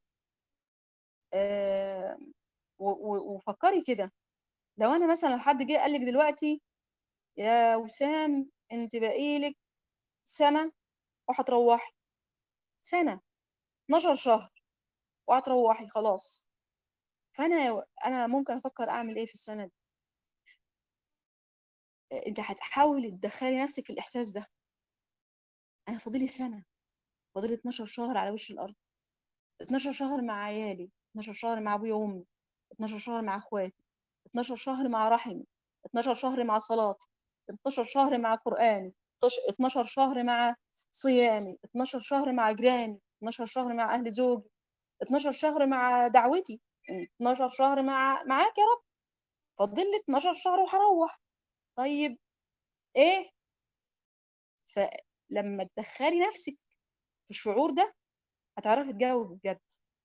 آه و- و- وفكري كده لو انا مثلا لو حد جه قال لك دلوقتي يا وسام انت بقيلك سنه وهتروحي سنه 12 شهر وهتروحي خلاص فانا انا ممكن افكر اعمل ايه في السنه دي انت هتحاولي تدخلي نفسك في الاحساس ده انا فاضلي سنه فاضلي 12 شهر على وش الارض 12 شهر مع عيالي 12 شهر مع ابويا وامي 12 شهر مع اخواتي 12 شهر مع رحمي 12 شهر مع صلاتي 12 شهر مع قراني 12 شهر مع صيامي 12 شهر مع جيراني 12 شهر مع اهل زوجي 12 شهر مع دعوتي 12 شهر مع معاك يا رب فاضل لي 12 شهر وهروح طيب ايه فلما تدخلي نفسك في الشعور ده هتعرفي تجاوب بجد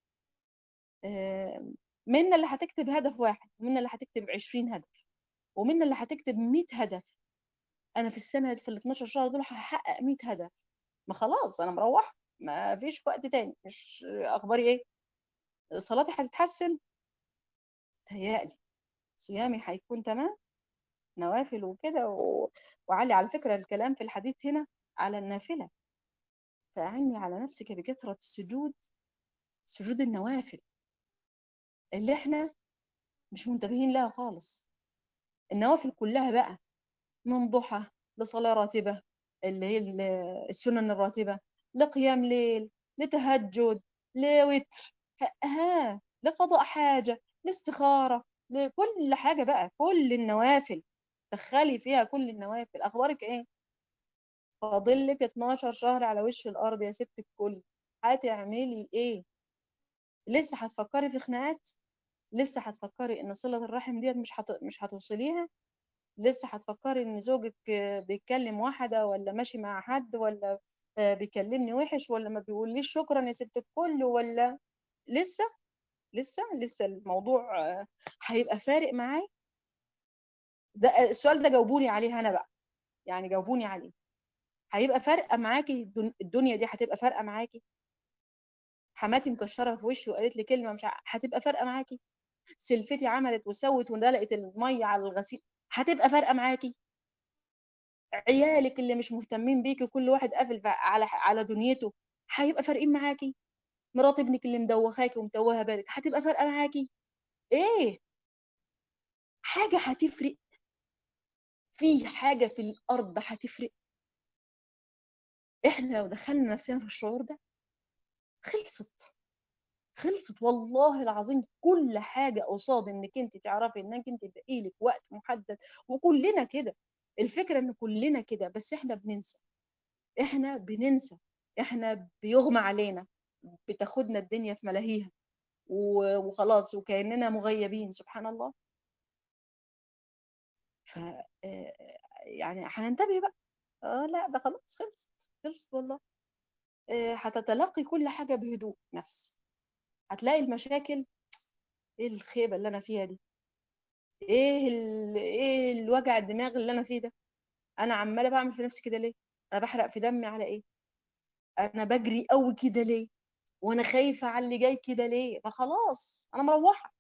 آم، منا اللي هتكتب هدف واحد ومنا اللي هتكتب 20 هدف ومنا اللي هتكتب 100 هدف انا في السنه في ال 12 شهر دول هحقق 100 هدف ما خلاص انا مروح ما فيش وقت تاني مش اخباري ايه صلاتي هتتحسن تهيألي صيامي هيكون تمام نوافل وكده و... وعلي على فكرة الكلام في الحديث هنا على النافلة فأعني على نفسك بكثرة السجود سجود النوافل اللي احنا مش منتبهين لها خالص النوافل كلها بقى من ضحى لصلاة راتبة اللي هي ال- السنن الراتبة لقيام ليل لتهجد لوتر ه- ها لقضاء حاجة لاستخارة لكل حاجة بقى كل النوافل دخلي فيها كل النوافل أخبارك إيه؟ فاضل لك 12 شهر على وش الأرض يا ست الكل هتعملي إيه؟ لسه هتفكري في خناقات؟ لسه هتفكري إن صلة الرحم ديت مش هت... مش هتوصليها؟ لسه هتفكري ان زوجك آه، بيتكلم واحدة ولا ماشي مع حد ولا آه، بيكلمني وحش ولا ما بيقوليش شكرا يا ست الكل ولا لسه لسه لسه الموضوع آه، هيبقى فارق معاي ده السؤال ده جاوبوني عليه انا بقى يعني جاوبوني عليه هيبقى فارقه معاكي الدن- الدنيا دي هتبقى فارقه معاكي حماتي مكشره في وشي وقالت لي كلمه مش ع- هتبقى فارقه معاكي سلفتي عملت وسوت ودلقت الميه على الغسيل هتبقى فارقه معاكي عيالك اللي مش مهتمين بيكي وكل واحد قافل ف- على على دنيته هيبقى فارقين معاكي مرات ابنك اللي مدوخاكي ومتوهه بالك هتبقى فارقه معاكي ايه حاجة هتفرق في حاجة في الأرض هتفرق احنا لو دخلنا نفسنا في الشعور ده خلصت خلصت والله العظيم كل حاجة قصاد انك انت تعرفي انك انت بقيلك وقت محدد وكلنا كده الفكرة ان كلنا كده بس احنا بننسى احنا بننسى احنا بيغمى علينا بتاخدنا الدنيا في ملاهيها و- وخلاص وكأننا مغيبين سبحان الله ف آه، يعني هننتبه بقى اه لا ده خلاص خلص خلص والله آه، هتتلقي كل حاجة بهدوء نفس هتلاقي المشاكل ايه الخيبة اللي انا فيها دي ايه ال... ايه الوجع الدماغ اللي انا فيه ده انا عمالة بعمل في نفسي كده ليه انا بحرق في دمي على ايه انا بجري قوي كده ليه وانا خايفة على اللي جاي كده ليه فخلاص انا مروحة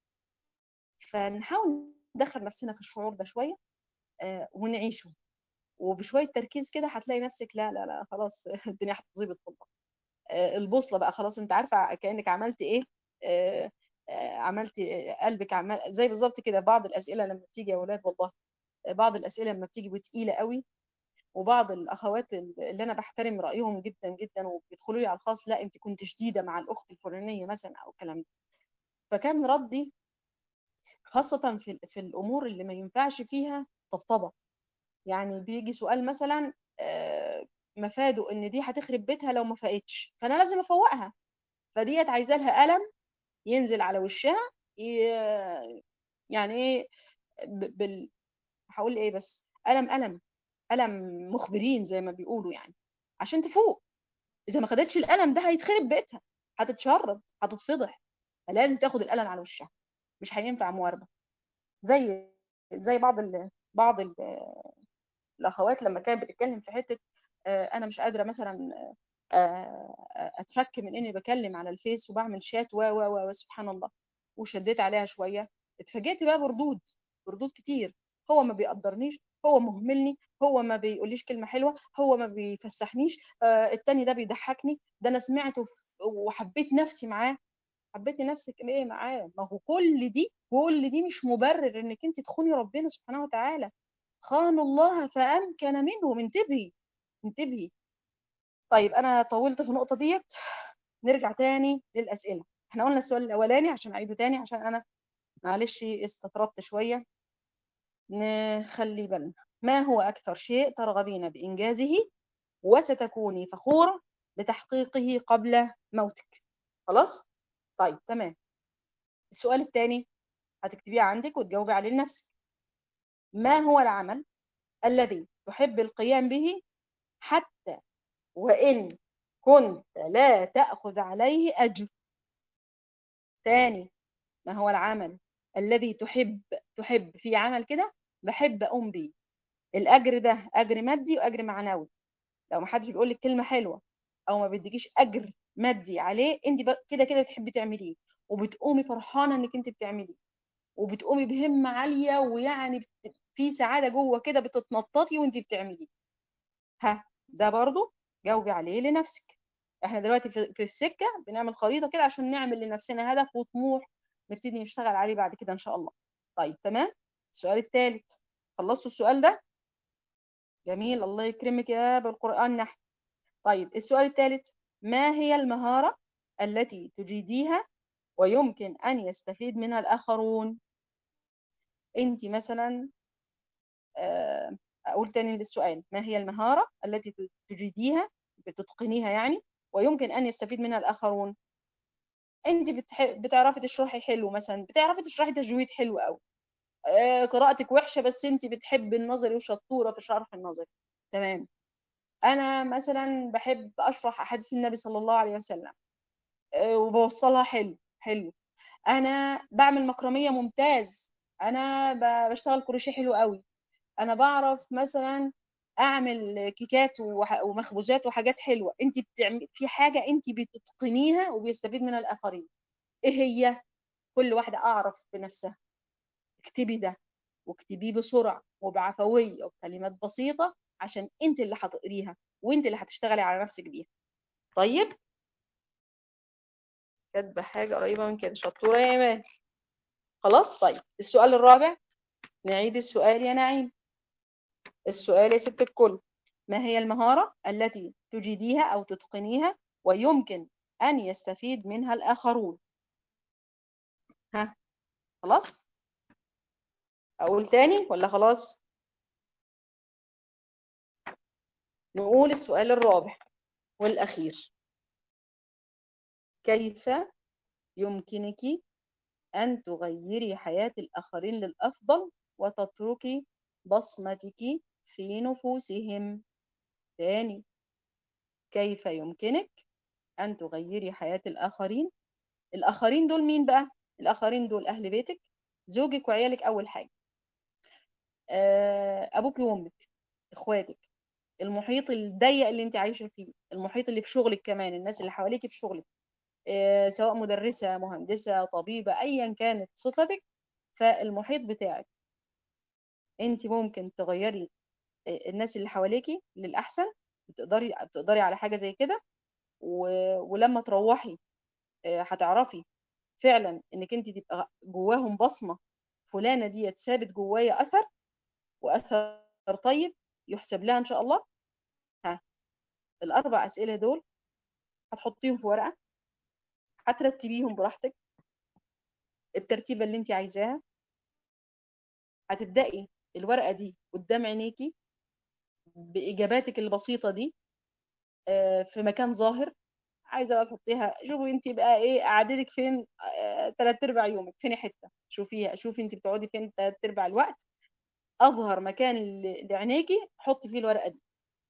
فنحاول ندخل نفسنا في الشعور ده شوية آه، ونعيشه وبشوية تركيز كده هتلاقي نفسك لا لا لا خلاص الدنيا هتظبط والله آه، البوصلة بقى خلاص انت عارفة كأنك عملت ايه آه، آه، عملت آه، قلبك عمال زي بالظبط كده بعض الأسئلة لما بتيجي يا ولاد والله آه، بعض الأسئلة لما بتيجي وتقيلة قوي وبعض الأخوات اللي أنا بحترم رأيهم جدا جدا وبيدخلوا لي على الخاص لا انت كنت شديدة مع الأخت الفلانية مثلا أو الكلام ده فكان ردي خاصة في في الأمور اللي ما ينفعش فيها طبطبة يعني بيجي سؤال مثلا آه، مفاده ان دي هتخرب بيتها لو ما فاقتش فانا لازم افوقها فديت عايزه لها قلم ينزل على وشها ي- يعني ايه ب- بال هقول ايه بس قلم قلم قلم مخبرين زي ما بيقولوا يعني عشان تفوق اذا ما خدتش القلم ده هيتخرب بيتها هتتشرد هتتفضح فلازم تاخد القلم على وشها مش هينفع مواربه زي زي بعض ال... بعض ال... الاخوات لما كانت بتتكلم في حته آه، انا مش قادره مثلا آه، اتفك من اني بكلم على الفيس وبعمل شات و و و و سبحان الله وشديت عليها شويه اتفاجئت بقى بردود بردود كتير هو ما بيقدرنيش هو مهملني هو ما بيقوليش كلمه حلوه هو ما بيفسحنيش آه، التاني ده بيضحكني ده انا سمعته وحبيت نفسي معاه حبيتي نفسك ايه معاه ما هو كل دي كل دي مش مبرر انك انت تخوني ربنا سبحانه وتعالى خانوا الله فامكن منهم انتبهي انتبهي طيب انا طولت في النقطه ديت نرجع تاني للاسئله احنا قلنا السؤال الاولاني عشان اعيده تاني عشان انا معلش استطردت شويه نخلي بالنا ما هو اكثر شيء ترغبين بانجازه وستكوني فخوره بتحقيقه قبل موتك خلاص طيب تمام السؤال الثاني هتكتبيه عندك وتجاوبي عليه لنفسك ما هو العمل الذي تحب القيام به حتى وإن كنت لا تأخذ عليه أجر ثاني ما هو العمل الذي تحب تحب في عمل كده بحب أقوم بيه الأجر ده أجر مادي وأجر معنوي لو ما حدش بيقول لك كلمة حلوة أو ما بيديكيش أجر مادي عليه أنت ب- كده كده بتحبي تعمليه وبتقومي فرحانة إنك أنت بتعمليه وبتقومي بهمة عالية ويعني بت- في سعادة جوه كده بتتنططي وانت بتعمليه ها ده برضو جاوبي عليه لنفسك احنا دلوقتي في في السكة بنعمل خريطة كده عشان نعمل لنفسنا هدف وطموح نبتدي نشتغل عليه بعد كده ان شاء الله طيب تمام السؤال الثالث خلصتوا السؤال ده جميل الله يكرمك يا بالقرآن نحن طيب السؤال الثالث ما هي المهارة التي تجيديها ويمكن أن يستفيد منها الآخرون انت مثلا آه، أقول تاني للسؤال ما هي المهارة التي تجيديها بتتقنيها يعني ويمكن أن يستفيد منها الآخرون أنت بتح... بتعرفي تشرحي حلو مثلا بتعرفي تشرحي تجويد حلو أوي آه، قراءتك وحشة بس أنت بتحبي النظري وشطورة في شرح النظري تمام أنا مثلا بحب أشرح أحاديث النبي صلى الله عليه وسلم آه، وبوصلها حلو حلو أنا بعمل مكرمية ممتاز أنا ب- بشتغل كروشيه حلو قوي انا بعرف مثلا اعمل كيكات وح- ومخبوزات وحاجات حلوه انت بتعمل في حاجه انت بتتقنيها وبيستفيد منها الاخرين ايه هي كل واحده اعرف بنفسها اكتبي ده واكتبيه بسرعه وبعفويه وبكلمات بسيطه عشان انت اللي هتقريها وانت اللي هتشتغلي على نفسك بيها طيب كاتبه حاجه قريبه من كده شطوره يا ايمان خلاص طيب السؤال الرابع نعيد السؤال يا نعيم السؤال يا ست الكل ما هي المهارة التي تجيديها أو تتقنيها ويمكن أن يستفيد منها الآخرون ها خلاص أقول تاني ولا خلاص نقول السؤال الرابع والأخير كيف يمكنك أن تغيري حياة الآخرين للأفضل وتتركي بصمتك في نفوسهم ثاني كيف يمكنك أن تغيري حياة الآخرين الآخرين دول مين بقى الآخرين دول أهل بيتك زوجك وعيالك أول حاجة أبوك وأمك إخواتك المحيط الضيق اللي انت عايشة فيه المحيط اللي في شغلك كمان الناس اللي حواليك في شغلك سواء مدرسة مهندسة طبيبة أيا كانت صفتك فالمحيط بتاعك انت ممكن تغيري الناس اللي حواليكي للأحسن بتقدري بتقدري على حاجة زي كده و... ولما تروحي هتعرفي فعلا انك انت تبقى جواهم بصمة فلانة دي ثابت جوايا أثر وأثر طيب يحسب لها إن شاء الله ها الأربع أسئلة دول هتحطيهم في ورقة هترتبيهم براحتك الترتيبة اللي انت عايزاها هتبدأي الورقة دي قدام عينيكي بإجاباتك البسيطة دي في مكان ظاهر عايزة بقى تحطيها شوفي انت بقى ايه قعدتك فين ثلاث ارباع يومك فين حتة شوفيها شوفي انت بتقعدي فين ثلاث ارباع الوقت اظهر مكان لعينيكي حطي فيه الورقة دي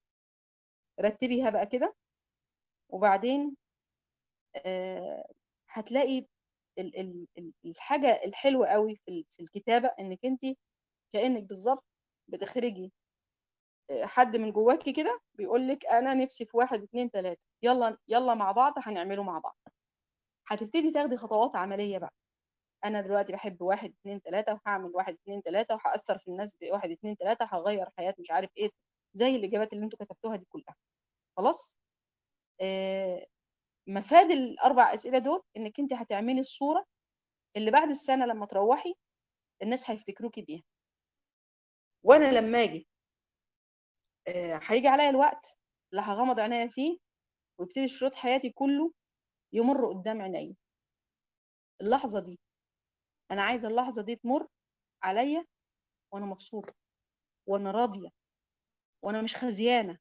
رتبيها بقى كده وبعدين آه هتلاقي ال ال الحاجة الحلوة قوي في الكتابة انك انت كأنك بالظبط بتخرجي حد من جواكي كده بيقول لك انا نفسي في واحد اتنين تلاتة يلا يلا مع بعض هنعمله مع بعض هتبتدي تاخدي خطوات عملية بقى انا دلوقتي بحب واحد اتنين تلاتة وهعمل واحد اتنين تلاتة وهأثر في الناس بواحد اتنين تلاتة هغير حياة مش عارف ايه زي الاجابات اللي انتوا كتبتوها دي كلها خلاص آه مفاد الاربع اسئله دول انك انت هتعملي الصوره اللي بعد السنه لما تروحي الناس هيفتكروكي بيها وانا لما اجي هيجي عليا الوقت اللي هغمض عينيا فيه ويبتدي شريط حياتي كله يمر قدام عينيا اللحظه دي انا عايزه اللحظه دي تمر عليا وانا مبسوطه وانا راضيه وانا مش خزيانه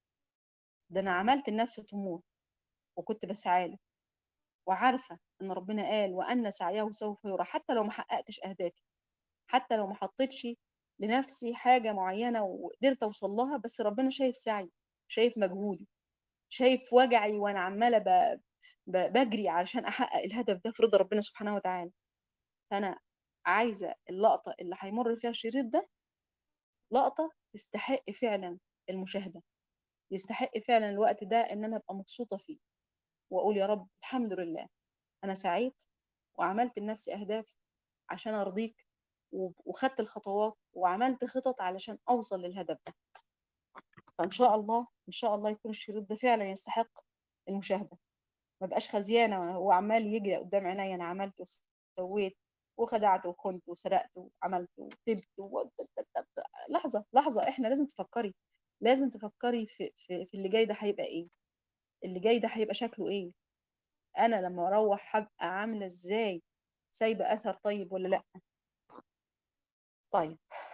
ده انا عملت لنفسي طموح وكنت بسعى له وعارفه ان ربنا قال وان سعيه سوف يرى حتى لو ما حققتش اهدافي حتى لو ما حطيتش لنفسي حاجه معينه وقدرت اوصل لها بس ربنا شايف سعي شايف مجهودي شايف وجعي وانا عماله ب... ب... بجري علشان احقق الهدف ده في رضا ربنا سبحانه وتعالى فانا عايزه اللقطه اللي هيمر فيها الشريط ده لقطه تستحق فعلا المشاهده يستحق فعلا الوقت ده ان انا ابقى مبسوطه فيه واقول يا رب الحمد لله انا سعيت وعملت لنفسي اهداف عشان ارضيك وخدت الخطوات وعملت خطط علشان اوصل للهدف ده فان شاء الله ان شاء الله يكون الشريط ده فعلا يستحق المشاهده ما بقاش خزيانه هو عمال يجري قدام عيني انا عملت وسويت وخدعت وخنت وسرقت وعملت وسبت و... لحظه لحظه احنا لازم تفكري لازم تفكري في, في, في اللي جاي ده هيبقى ايه اللي جاي ده هيبقى شكله ايه انا لما اروح هبقى عامله ازاي سايبه اثر طيب ولا لا طيب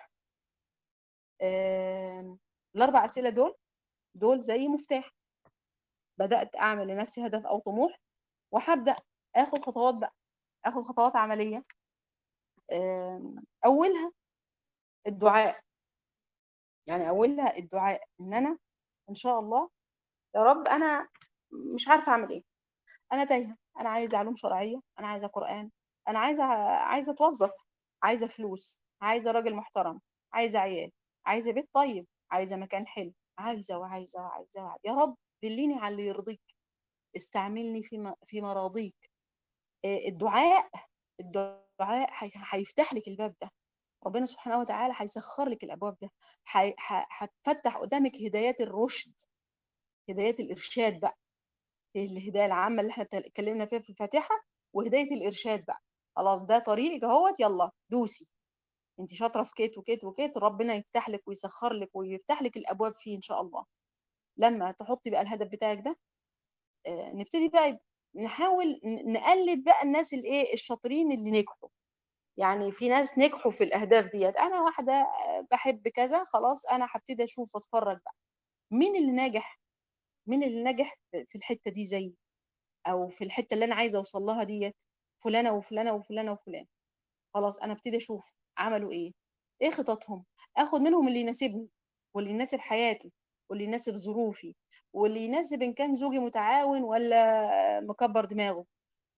آه... الاربع اسئله دول دول زي مفتاح بدات اعمل لنفسي هدف او طموح وهبدا اخد خطوات بقى اخد خطوات عمليه آه... اولها الدعاء يعني اولها الدعاء ان انا ان شاء الله يا رب انا مش عارفه اعمل ايه انا تايهه انا عايزه علوم شرعيه انا عايزه قران انا عايزه عايزه اتوظف عايزه فلوس عايزه راجل محترم عايزه عيال عايزه بيت طيب عايزه مكان حلو عايزه وعايزه وعايزه, وعايزة. يا رب دليني على اللي يرضيك استعملني في في مراضيك الدعاء الدعاء هيفتح لك الباب ده ربنا سبحانه وتعالى هيسخر لك الابواب ده هتفتح قدامك هدايات الرشد هدايات الارشاد بقى الهدايه العامه اللي احنا اتكلمنا فيها في الفاتحه وهدايه الارشاد بقى خلاص ده طريقك اهوت يلا دوسي انت شاطره في كيت وكيت وكيت ربنا يفتح لك ويسخر لك ويفتح لك الابواب فيه ان شاء الله لما تحطي بقى الهدف بتاعك ده آه، نبتدي بقى نحاول ن- نقلد بقى الناس الايه الشاطرين اللي نجحوا يعني في ناس نجحوا في الاهداف ديت انا واحده آه، بحب كذا خلاص انا هبتدي اشوف واتفرج بقى مين اللي ناجح مين اللي ناجح في في الحته دي زي او في الحته اللي انا عايزه اوصل لها ديت فلانه وفلانه وفلانه وفلان خلاص انا ابتدي اشوف عملوا ايه ايه خططهم اخد منهم اللي يناسبني واللي يناسب حياتي واللي يناسب ظروفي واللي يناسب ان كان زوجي متعاون ولا مكبر دماغه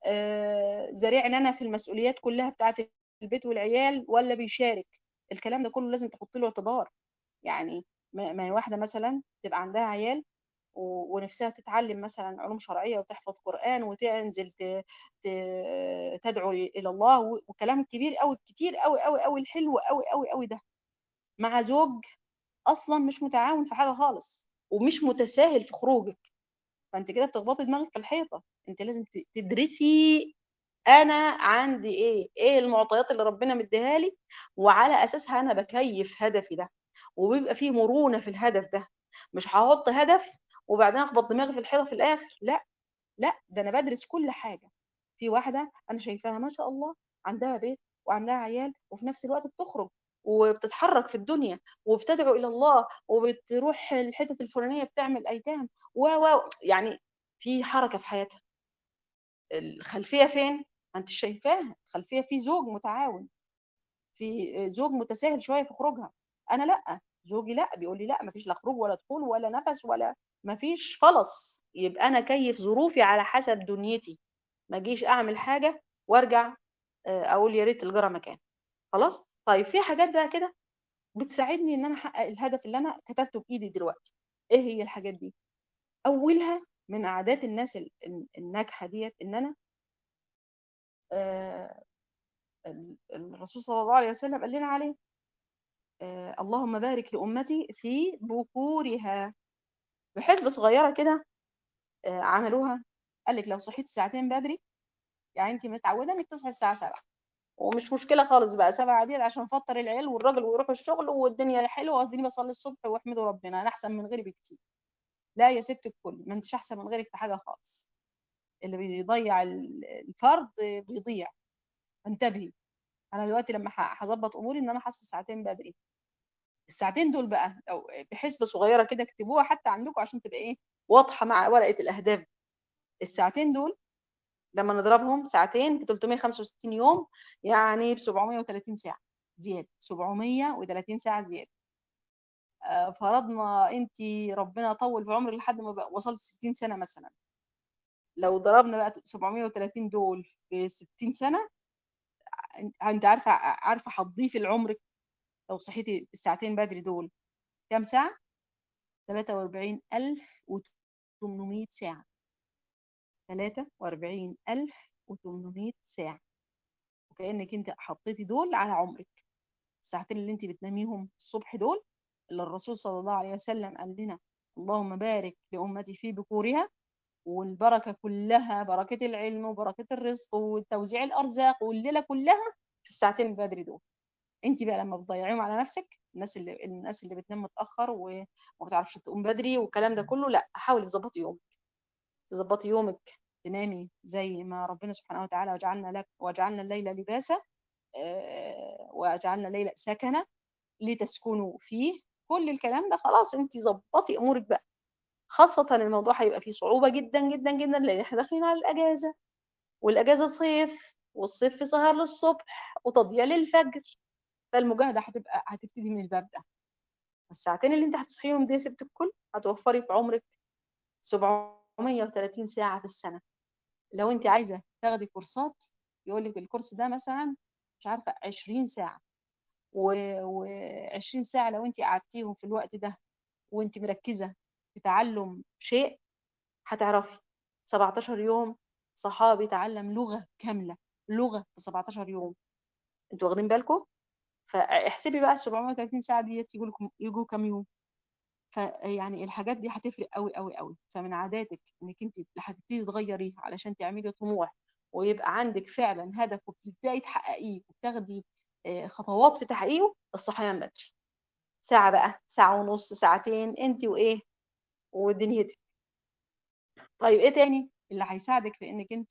آه، زريعني انا في المسؤوليات كلها بتاعه البيت والعيال ولا بيشارك الكلام ده كله لازم تحط له اعتبار يعني ما ما هي واحده مثلا تبقى عندها عيال و- ونفسها تتعلم مثلا علوم شرعيه وتحفظ قران وتنزل ت- ت- تدعو الى الله و- والكلام الكبير قوي الكتير قوي قوي قوي الحلو قوي قوي قوي ده مع زوج اصلا مش متعاون في حاجه خالص ومش متساهل في خروجك فانت كده بتخبطي دماغك في الحيطه انت لازم ت- تدرسي انا عندي ايه ايه المعطيات اللي ربنا مديها لي وعلى اساسها انا بكيف هدفي ده وبيبقى فيه مرونة في الهدف ده مش هحط هدف وبعدين اخبط دماغي في الحيطة في الاخر لا لا ده انا بدرس كل حاجة في واحدة انا شايفاها ما شاء الله عندها بيت وعندها عيال وفي نفس الوقت بتخرج وبتتحرك في الدنيا وبتدعو الى الله وبتروح الحتت الفلانية بتعمل ايتام و و يعني في حركة في حياتها الخلفيه فين ما انت شايفاها الخلفيه في زوج متعاون في زوج متساهل شويه في خروجها انا لا زوجي لا بيقول لي لا ما فيش لا خروج ولا دخول ولا نفس ولا ما فيش خلص يبقى انا كيف ظروفي على حسب دنيتي ما اجيش اعمل حاجه وارجع آه، اقول يا ريت الجرى مكان خلاص طيب في حاجات بقى كده بتساعدني ان انا احقق الهدف اللي انا كتبته بايدي دلوقتي ايه هي الحاجات دي اولها من عادات الناس ال- ال- الناجحه ديت ان انا آه، ال- الرسول صلى الله عليه وسلم قال لنا عليه آه، اللهم بارك لأمتي في بكورها بحسبة صغيرة كده آه، عملوها قال لك لو صحيت ساعتين بدري يعني انت متعودة انك تصحي الساعة 7 ومش مشكلة خالص بقى 7 دي عشان افطر العيال والراجل ويروحوا الشغل والدنيا حلوة وقصدي بصلي الصبح واحمدوا ربنا انا احسن من غيري بكتير لا يا ست الكل ما انتش احسن من غيرك في حاجة خالص اللي بيضيع ال- الفرض بيضيع انتبهي انا دلوقتي لما ه- هظبط اموري ان انا هصحى ساعتين بدري الساعتين دول بقى او بحسبه صغيره كده اكتبوها حتى عندكم عشان تبقى ايه واضحه مع ورقه الاهداف الساعتين دول لما نضربهم ساعتين في 365 يوم يعني ب 730 ساعه زياده 730 ساعه زياده آه، فرضنا انت ربنا طول في عمرك لحد ما بقى وصلت 60 سنه مثلا لو ضربنا بقى 730 دول في 60 سنه انت عارفه عارفه هتضيفي لعمرك لو صحيتي الساعتين بدري دول كام ساعه 43800 ساعة 43800 ساعة وكأنك انت حطيتي دول على عمرك الساعتين اللي انت بتناميهم الصبح دول اللي الرسول صلى الله عليه وسلم قال لنا اللهم بارك لأمتي في بكورها والبركة كلها بركة العلم وبركة الرزق وتوزيع الأرزاق والليلة كلها في الساعتين البدري دول انت بقى لما بتضيعيهم على نفسك الناس اللي الناس اللي بتنام متأخر وما بتعرفش تقوم بدري والكلام ده كله لا حاولي تظبطي يومك تظبطي يومك تنامي زي ما ربنا سبحانه وتعالى وجعلنا لك وجعلنا الليل لباسا آه، وجعلنا الليل سكنا لتسكنوا فيه كل الكلام ده خلاص انت ظبطي امورك بقى خاصة الموضوع هيبقى فيه صعوبة جدا جدا جدا لان احنا داخلين على الاجازة والاجازة صيف والصيف في سهر للصبح وتضييع للفجر فالمجاهدة هتبقى هتبتدي من الباب ده الساعتين اللي انت هتصحيهم دي يا ست الكل هتوفري في عمرك 730 ساعة في السنة لو انت عايزة تاخدي كورسات يقول لك الكورس ده مثلا مش عارفة 20 ساعة و20 ساعة لو انت قعدتيهم في الوقت ده وانت مركزة في تعلم شيء هتعرفي 17 يوم صحابي تعلم لغة كاملة لغة في 17 يوم انتوا واخدين بالكم فاحسبي بقى ال 730 ساعة دي يجوا لكم يجوا كام يوم فيعني الحاجات دي هتفرق قوي قوي قوي فمن عاداتك انك انت هتبتدي تغيريها علشان تعملي طموح ويبقى عندك فعلا هدف وبتبداي تحققيه وبتاخدي آه، خطوات في تحقيقه الصحيان بدري ساعة بقى ساعة ونص ساعتين انت وايه ودنيتك طيب ايه تاني اللي هيساعدك في انك انت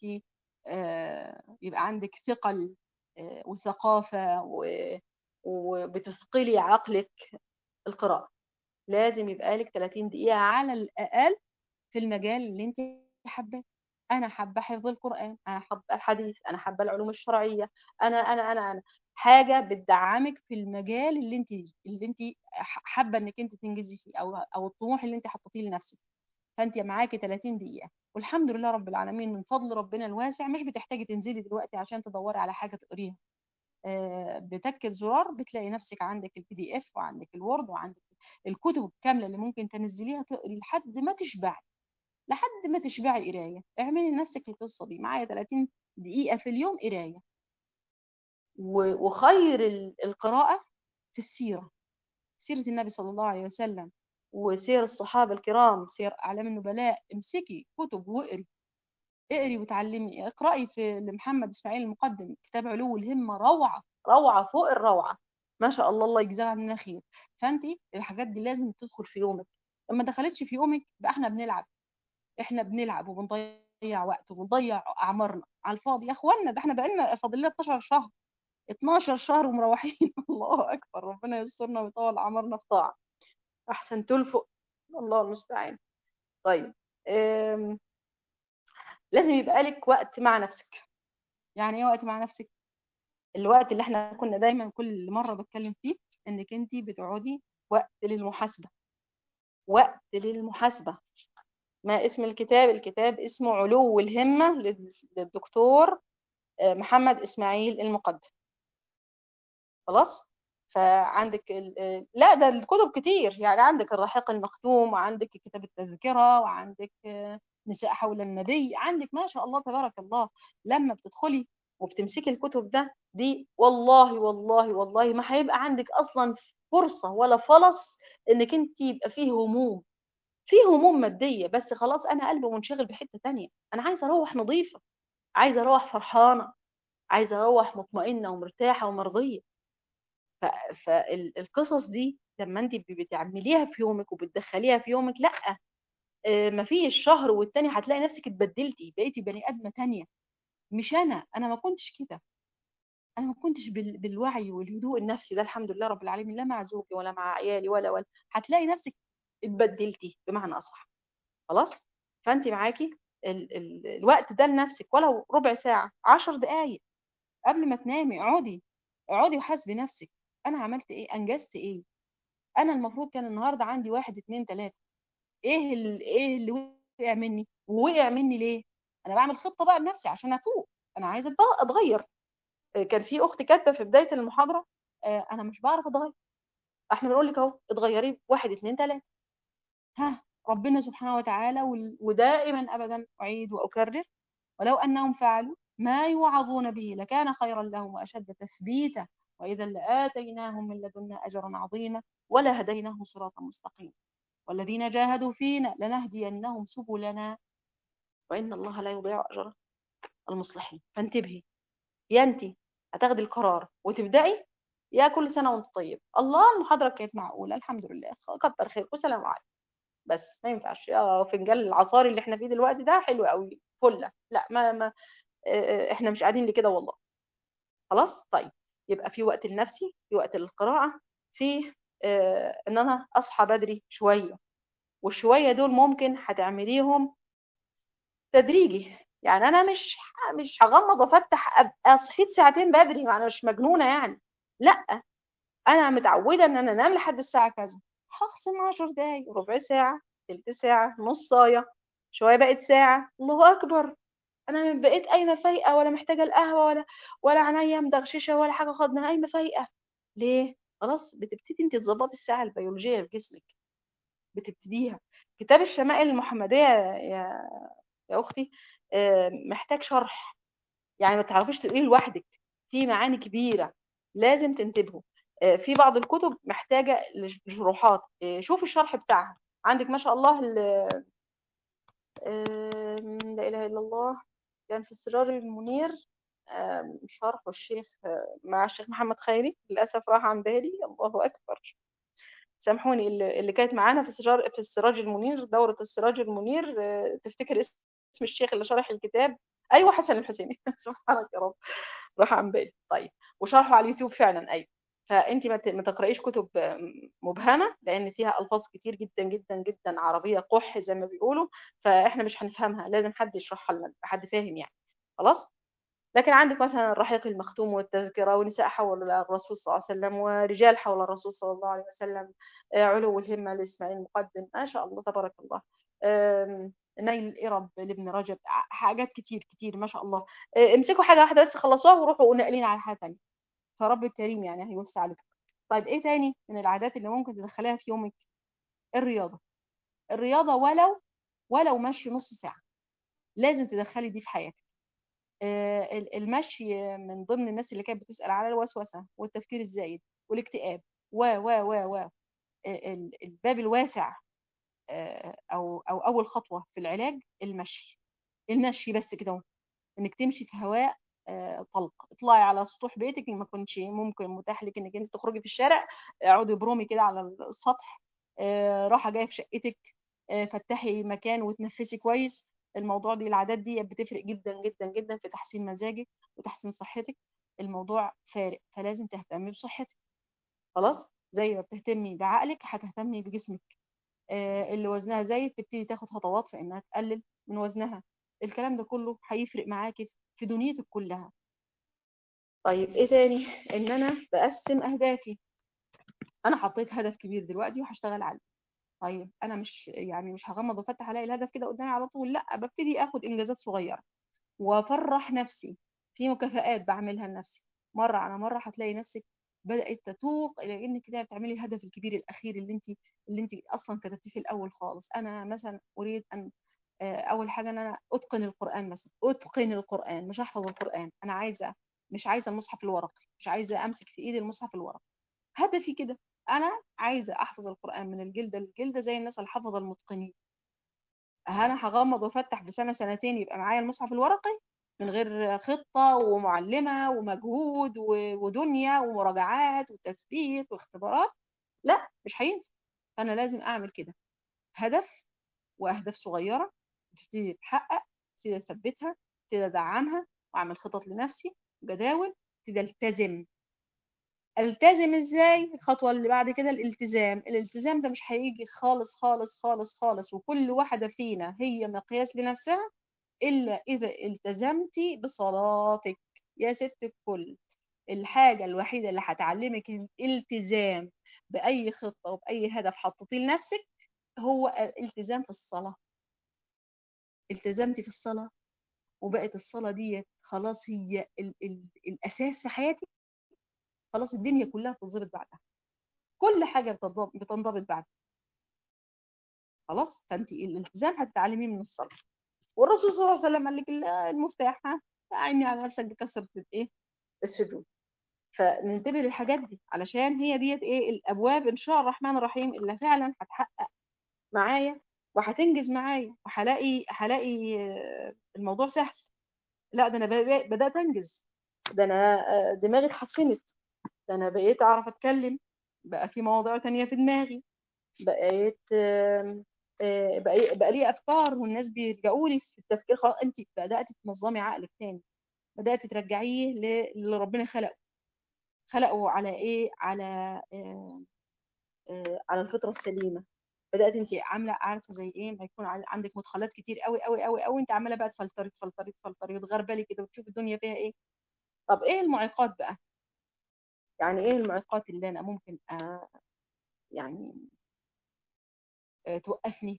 آه، يبقى عندك ثقل آه، وثقافة و- وبتثقلي عقلك القراءة لازم يبقى لك 30 دقيقة على الأقل في المجال اللي انت حباه انا حابه حفظ القران انا حابه الحديث انا حابه العلوم الشرعيه انا انا انا انا حاجه بتدعمك في المجال اللي انت اللي انت ح- حابه انك انت تنجزي فيه او او الطموح اللي انت حطيتيه لنفسك فانت معاكي 30 دقيقه والحمد لله رب العالمين من فضل ربنا الواسع مش بتحتاجي تنزلي دلوقتي عشان تدوري على حاجه تقريها آه، بتكة زرار بتلاقي نفسك عندك البي دي اف وعندك الوورد وعندك الكتب الكامله اللي ممكن تنزليها تقري لحد ما تشبعي لحد ما تشبعي قرايه اعملي لنفسك القصه دي معايا 30 دقيقه في اليوم قرايه و- وخير ال- القراءه في السيره سيره النبي صلى الله عليه وسلم وسير الصحابه الكرام سير اعلام النبلاء امسكي كتب واقري اقري وتعلمي اقرأي في لمحمد اسماعيل المقدم كتاب علو الهمة روعة روعة فوق الروعة ما شاء الله الله يجزاها عنا خير فانت الحاجات دي لازم تدخل في يومك لما دخلتش في يومك يبقى احنا بنلعب احنا بنلعب وبنضيع وقت وبنضيع اعمارنا على الفاضي يا اخوانا ده احنا بقالنا فاضل لنا 12 شهر 12 شهر ومروحين الله اكبر ربنا يسترنا ويطول اعمارنا في طاعة احسن تلفق الله المستعان طيب أم... لازم يبقى لك وقت مع نفسك يعني ايه وقت مع نفسك الوقت اللي احنا كنا دايما كل مرة بتكلم فيه انك انت بتقعدي وقت للمحاسبة وقت للمحاسبة ما اسم الكتاب الكتاب اسمه علو الهمة لل- للدكتور آه، محمد اسماعيل المقدم خلاص فعندك ال... آه، لا ده الكتب كتير يعني عندك الرحيق المختوم وعندك كتاب التذكرة وعندك آه، نساء حول النبي عندك ما شاء الله تبارك الله لما بتدخلي وبتمسكي الكتب ده دي والله والله والله ما هيبقى عندك اصلا فرصة ولا فرص انك انت يبقى فيه هموم فيه هموم مادية بس خلاص انا قلبي منشغل بحتة تانية انا عايزة اروح نظيفة عايزة اروح فرحانة عايزة اروح مطمئنة ومرتاحة ومرضية فالقصص دي لما انت بتعمليها في يومك وبتدخليها في يومك لا آه، مفيش شهر والتاني هتلاقي نفسك اتبدلتي بقيتي بني ادمه تانية مش انا انا ما كنتش كده انا ما كنتش بال- بالوعي والهدوء النفسي ده الحمد لله رب العالمين لا مع زوجي ولا مع عيالي ولا ولا هتلاقي نفسك اتبدلتي بمعنى اصح خلاص فانت معاكي ال ال الوقت ده لنفسك ولو ربع ساعه عشر دقايق قبل ما تنامي اقعدي اقعدي وحاسبي نفسك انا عملت ايه انجزت ايه انا المفروض كان النهارده عندي واحد اتنين تلاته ايه اللي ايه اللي وقع مني ووقع مني ليه انا بعمل خطه بقى لنفسي عشان افوق انا عايزه أتغ- اتغير آه، كان في اخت كاتبه في بدايه المحاضره آه، انا مش بعرف اتغير احنا بنقول لك اهو اتغيري واحد اتنين تلاته ها ربنا سبحانه وتعالى وال- ودائما ابدا اعيد واكرر ولو انهم فعلوا ما يوعظون به لكان خيرا لهم واشد تثبيتا واذا لاتيناهم من لدنا اجرا عظيما ولهديناهم صراطا مستقيما والذين جاهدوا فينا لنهدينهم سبلنا وإن الله لا يضيع أجر المصلحين فانتبهي يا أنت هتاخدي القرار وتبدأي يا كل سنة وأنت طيب الله المحاضرة كانت معقولة الحمد لله كتر خيرك وسلام عليكم بس ما ينفعش يا فنجان العصاري اللي احنا فيه دلوقتي ده حلو قوي فله لا ما, ما اه، احنا مش قاعدين لكده والله خلاص طيب يبقى في وقت لنفسي في وقت للقراءة في اه، ان انا اصحى بدري شوية والشوية دول ممكن هتعمليهم تدريجي يعني انا مش مش هغمض وافتح ابقى صحيت ساعتين بدري ما انا مش مجنونه يعني لا انا متعوده ان انا انام لحد الساعه كذا هخصم 10 دقايق ربع ساعه تلت ساعه نص ساعه شويه بقت ساعه الله اكبر انا من بقيت قايمه فايقه ولا محتاجه القهوه ولا ولا عينيا مدغششه ولا حاجه خالص انا قايمه فايقه ليه خلاص بتبتدي انت تظبطي الساعه البيولوجيه في جسمك بتبتديها كتاب الشمائل المحمديه يا يا اختي آه، محتاج شرح يعني ما تعرفيش تقريه لوحدك في معاني كبيره لازم تنتبهوا آه، في بعض الكتب محتاجه لشروحات آه، شوفي الشرح بتاعها عندك ما شاء الله ال- آه، لا اله الا الله كان في السراج المنير آم، شرحه الشيخ آه، مع الشيخ محمد خيري للأسف راح عن بالي الله أكبر سامحوني اللي اللي كانت معانا في السراج في السراج المنير دورة السراج المنير آه، تفتكر اسم الشيخ اللي شرح الكتاب أيوة حسن الحسيني سبحانك يا رب راح عن بالي طيب وشرحه على اليوتيوب فعلا أيوة فأنت ما ت- ما تقرأيش كتب آم، مبهمة لأن فيها ألفاظ كتير جدا جدا جدا عربية قح زي ما بيقولوا فإحنا مش هنفهمها لازم حد يشرحها لنا حد فاهم يعني خلاص لكن عندك مثلا الرحيق المختوم والتذكرة ونساء حول الرسول صلى الله عليه وسلم ورجال حول الرسول صلى الله عليه وسلم آه، علو الهمة لإسماعيل المقدم ما شاء الله تبارك الله آم، نيل الإرب لابن رجب ع- حاجات كتير كتير ما شاء الله آه، امسكوا حاجة واحدة بس خلصوها وروحوا ناقلين على حاجة تانية فرب الكريم يعني هيوسع عليكم طيب ايه تاني من العادات اللي ممكن تدخليها في يومك الرياضة الرياضة ولو ولو مشي نص ساعة لازم تدخلي دي في حياتك آه، ال- المشي من ضمن الناس اللي كانت بتسأل على الوسوسة والتفكير الزايد والاكتئاب و و و و ال- الباب الواسع آه، او او اول خطوة في العلاج المشي المشي بس كده اهو. انك تمشي في هواء آه، طلق اطلعي على سطوح بيتك اللي ما كنتش ممكن متاح لك انك انت تخرجي في الشارع اقعدي برومي كده على السطح آه، راحه جايه في شقتك آه، فتحي مكان وتنفسي كويس الموضوع دي العادات دي بتفرق جدا جدا جدا في تحسين مزاجك وتحسين صحتك الموضوع فارق فلازم تهتمي بصحتك خلاص زي ما بتهتمي بعقلك هتهتمي بجسمك آه، اللي وزنها زايد تبتدي تاخد خطوات في انها تقلل من وزنها الكلام ده كله هيفرق معاكي في دنيتك كلها طيب ايه تاني ان انا بقسم اهدافي انا حطيت هدف كبير دلوقتي وهشتغل عليه طيب انا مش يعني مش هغمض وافتح الاقي الهدف كده قدامي على طول لا ببتدي اخد انجازات صغيره وافرح نفسي في مكافآت بعملها لنفسي مره على مره هتلاقي نفسك بدأت تتوق الى انك كده بتعملي الهدف الكبير الاخير اللي انت اللي انت اصلا كتبتيه في الاول خالص انا مثلا اريد ان آه، اول حاجه ان انا اتقن القران مثلا اتقن القران مش احفظ القران انا عايزه مش عايزه المصحف الورقي مش عايزه امسك في ايدي المصحف الورقي هدفي كده انا عايزه احفظ القران من الجلده للجلده زي الناس الحفظه المتقنين انا هغمض وافتح بسنه سنتين يبقى معايا المصحف الورقي من غير خطه ومعلمه ومجهود و- ودنيا ومراجعات وتثبيت واختبارات لا مش هينفع فانا لازم اعمل كده هدف واهداف صغيره تبتدي تتحقق تبتدي اثبتها تبتدي ادعمها واعمل خطط لنفسي جداول تبتدي التزم التزم ازاي الخطوه اللي بعد كده الالتزام الالتزام ده مش هيجي خالص خالص خالص خالص وكل واحده فينا هي مقياس لنفسها الا اذا التزمتي بصلاتك يا ست الكل الحاجه الوحيده اللي هتعلمك الالتزام باي خطه وباي هدف حطيتيه لنفسك هو الالتزام في الصلاه التزمتي في الصلاه وبقت الصلاه ديت خلاص هي ال ال الاساس في حياتك خلاص الدنيا كلها بتتظبط بعدها كل حاجه بتنضبط بتنضبط بعدها خلاص فانت الالتزام هتتعلميه من الصلاه والرسول صلى الله عليه وسلم قال لك ال- المفتاح ها اعني على نفسك بكثره الايه السجود فننتبه للحاجات دي علشان هي ديت ايه الابواب ان شاء الرحمن الرحيم اللي فعلا هتحقق معايا وهتنجز معايا وهلاقي هلاقي آه، الموضوع سهل لا ده انا ب- بدات انجز ده انا آه، دماغي اتحسنت ده انا بقيت اعرف اتكلم بقى في مواضيع تانية في دماغي بقيت آم، آه، بقى بقى لي افكار والناس بيلجأوا لي في التفكير خلاص انت بدات تنظمي عقلك تاني بدات ترجعيه ل- اللي ربنا خلقه خلقه على ايه على آه، آه، على الفطره السليمه بدات انت عامله عارفه زي ايه ما يكون عل- عندك مدخلات كتير قوي قوي قوي قوي انت عماله بقى تفلتري تفلتري تفلتري وتغربلي كده وتشوفي الدنيا فيها ايه طب ايه المعيقات بقى يعني ايه المعيقات اللي انا ممكن آه يعني آه توقفني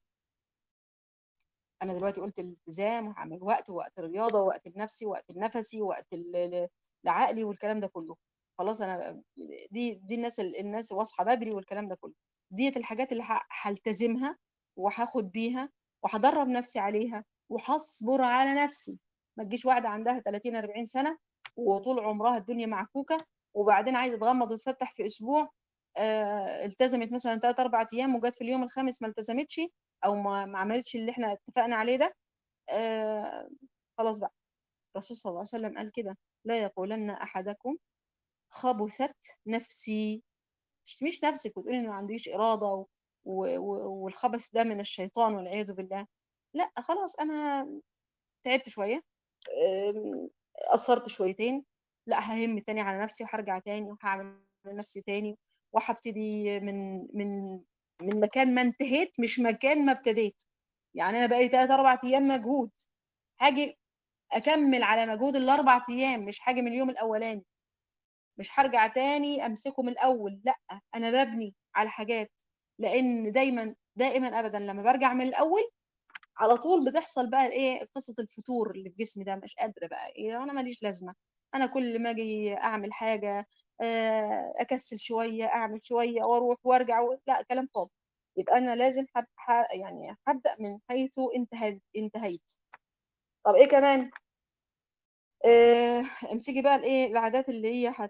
انا دلوقتي قلت الالتزام وهعمل وقت ووقت الرياضه ووقت لنفسي ووقت لنفسي ووقت ل- ل- لعقلي والكلام ده كله خلاص انا دي دي الناس الناس واصحى بدري والكلام ده كله ديت الحاجات اللي ه- هلتزمها وهاخد بيها وهدرب نفسي عليها وهصبر على نفسي ما تجيش واحده عندها 30 40 سنه وطول عمرها الدنيا معكوكه وبعدين عايزه تغمض وتفتح في اسبوع آه، التزمت مثلا 3 4 ايام وجت في اليوم الخامس ما التزمتش او ما ما عملتش اللي احنا اتفقنا عليه ده آه خلاص بقى الرسول صلى الله عليه وسلم قال كده لا يقولن احدكم خبثت نفسي مش مش نفسك وتقولي ان ما عنديش اراده و... و... و... والخبث ده من الشيطان والعياذ بالله لا خلاص انا تعبت شويه أم، قصرت شويتين لا ههم تاني على نفسي وهرجع تاني وهعمل لنفسي تاني وهبتدي من من من مكان ما انتهيت مش مكان ما ابتديت يعني انا بقالي 3 4 ايام مجهود هاجي اكمل على مجهود الاربع ايام مش حاجه من اليوم الاولاني مش هرجع تاني امسكه من الاول لا انا ببني على حاجات لان دايما دائما ابدا لما برجع من الاول على طول بتحصل بقى ايه قصه الفتور اللي في جسمي ده مش قادره بقى ايه انا ماليش لازمه انا كل ما اجي اعمل حاجه آه، اكسل شويه اعمل شويه واروح وارجع و... لا كلام فاضي يبقى انا لازم حب... ح... يعني هبدا من حيث انتهيت انتهيت طب ايه كمان آه، امسكي بقى الايه العادات اللي هي هت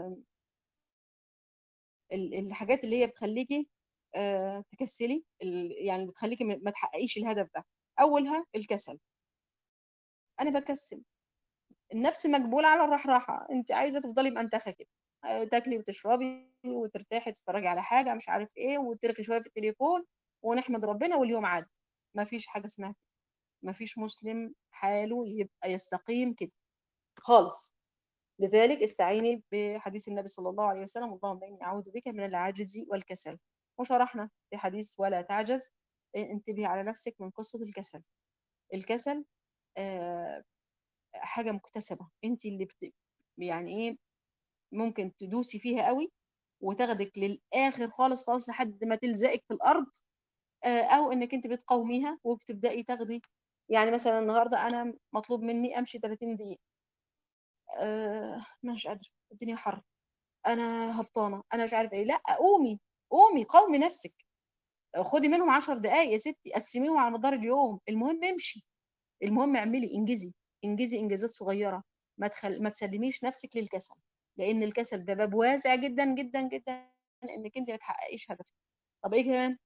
ال- الحاجات اللي هي بتخليكي آه، تكسلي ال- يعني بتخليكي ما ما تحققيش الهدف ده اولها الكسل انا بكسل النفس مجبولة على الرحراحة انت عايزة تفضلي منتخة كده آه، تاكلي وتشربي وترتاحي تتفرجي على حاجة مش عارف ايه وترغي شوية في التليفون ونحمد ربنا واليوم عادي ما فيش حاجة اسمها كده ما فيش مسلم حاله يبقى يستقيم كده خالص لذلك استعيني بحديث النبي صلى الله عليه وسلم اللهم إني أعوذ بك من العجز والكسل وشرحنا في حديث ولا تعجز إيه، انتبهي على نفسك من قصة الكسل الكسل آه، حاجة مكتسبة انت اللي بت... يعني ايه ممكن تدوسي فيها قوي وتاخدك للآخر خالص خالص لحد ما تلزقك في الأرض آه، أو إنك أنت بتقاوميها وبتبدأي تاخدي يعني مثلا النهاردة أنا مطلوب مني أمشي 30 دقيقة آه، مش قادرة الدنيا حر انا هبطانه انا مش عارفه ايه لا قومي قومي قومي نفسك خدي منهم 10 دقائق يا ستي قسميهم على مدار اليوم المهم امشي المهم اعملي انجزي انجزي انجازات صغيره ما تخل... ما تسلميش نفسك للكسل لان الكسل ده باب واسع جدا جدا جدا انك انت ما تحققيش هدفك طب ايه كمان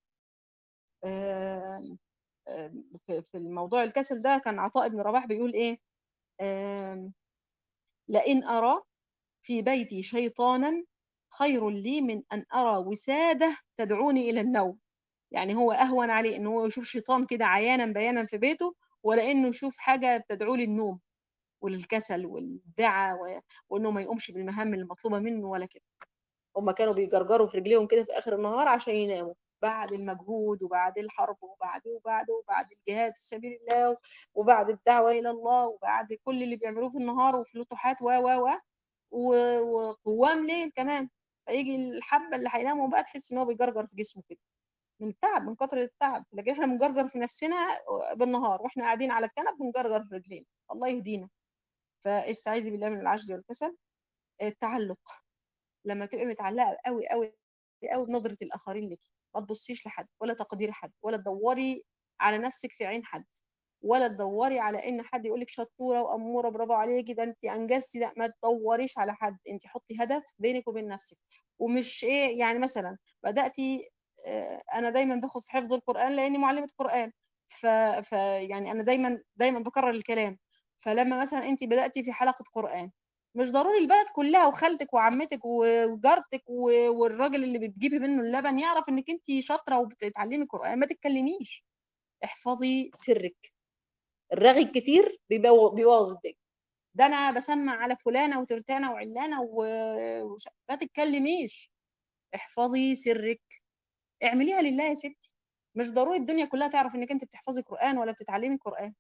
آه... آه... في في الموضوع الكسل ده كان عطاء بن رباح بيقول ايه آه... لئن ارى في بيتي شيطانا خير لي من أن أرى وسادة تدعوني إلى النوم يعني هو أهون عليه إن هو يشوف شيطان كده عيانا بيانا في بيته ولا إنه يشوف حاجة تدعو للنوم وللكسل والدعة و- وإنه ما يقومش بالمهام المطلوبة منه ولا كده هما كانوا بيجرجروا في رجليهم كده في آخر النهار عشان يناموا بعد المجهود وبعد الحرب وبعد وبعد وبعد الجهاد في سبيل الله وبعد الدعوة إلى الله وبعد كل اللي بيعملوه في النهار وفي الفتوحات و و و و- وقوام ليل كمان فيجي الحبه اللي هيناموا بقى تحس ان هو بيجرجر في جسمه كده من التعب من كتر التعب لكن احنا بنجرجر في نفسنا بالنهار واحنا قاعدين على الكنب بنجرجر في رجلينا الله يهدينا فاستعيذي بالله من العجز والكسل التعلق لما تبقي متعلقه قوي قوي قوي بنظره الاخرين لك ما تبصيش لحد ولا تقدير حد ولا تدوري على نفسك في عين حد ولا تدوري على ان حد يقول لك شطوره واموره برافو عليكي ده انت انجزتي لا ما تدوريش على حد انت حطي هدف بينك وبين نفسك ومش ايه يعني مثلا بداتي آه، انا دايما باخد في حفظ القران لاني معلمه قران ف, ف يعني انا دايما دايما بكرر الكلام فلما مثلا انت بداتي في حلقه قران مش ضروري البلد كلها وخالتك وعمتك و- وجارتك و- والراجل اللي بتجيبي منه اللبن يعرف انك انت شاطره وبتتعلمي قران ما تتكلميش احفظي سرك الرغي الكتير بيبو- بيبوظ الدنيا ده انا بسمع على فلانه وترتانه وعلانه و... وش... ما تتكلميش احفظي سرك اعمليها لله يا ستي مش ضروري الدنيا كلها تعرف انك انت بتحفظي قران ولا بتتعلمي قران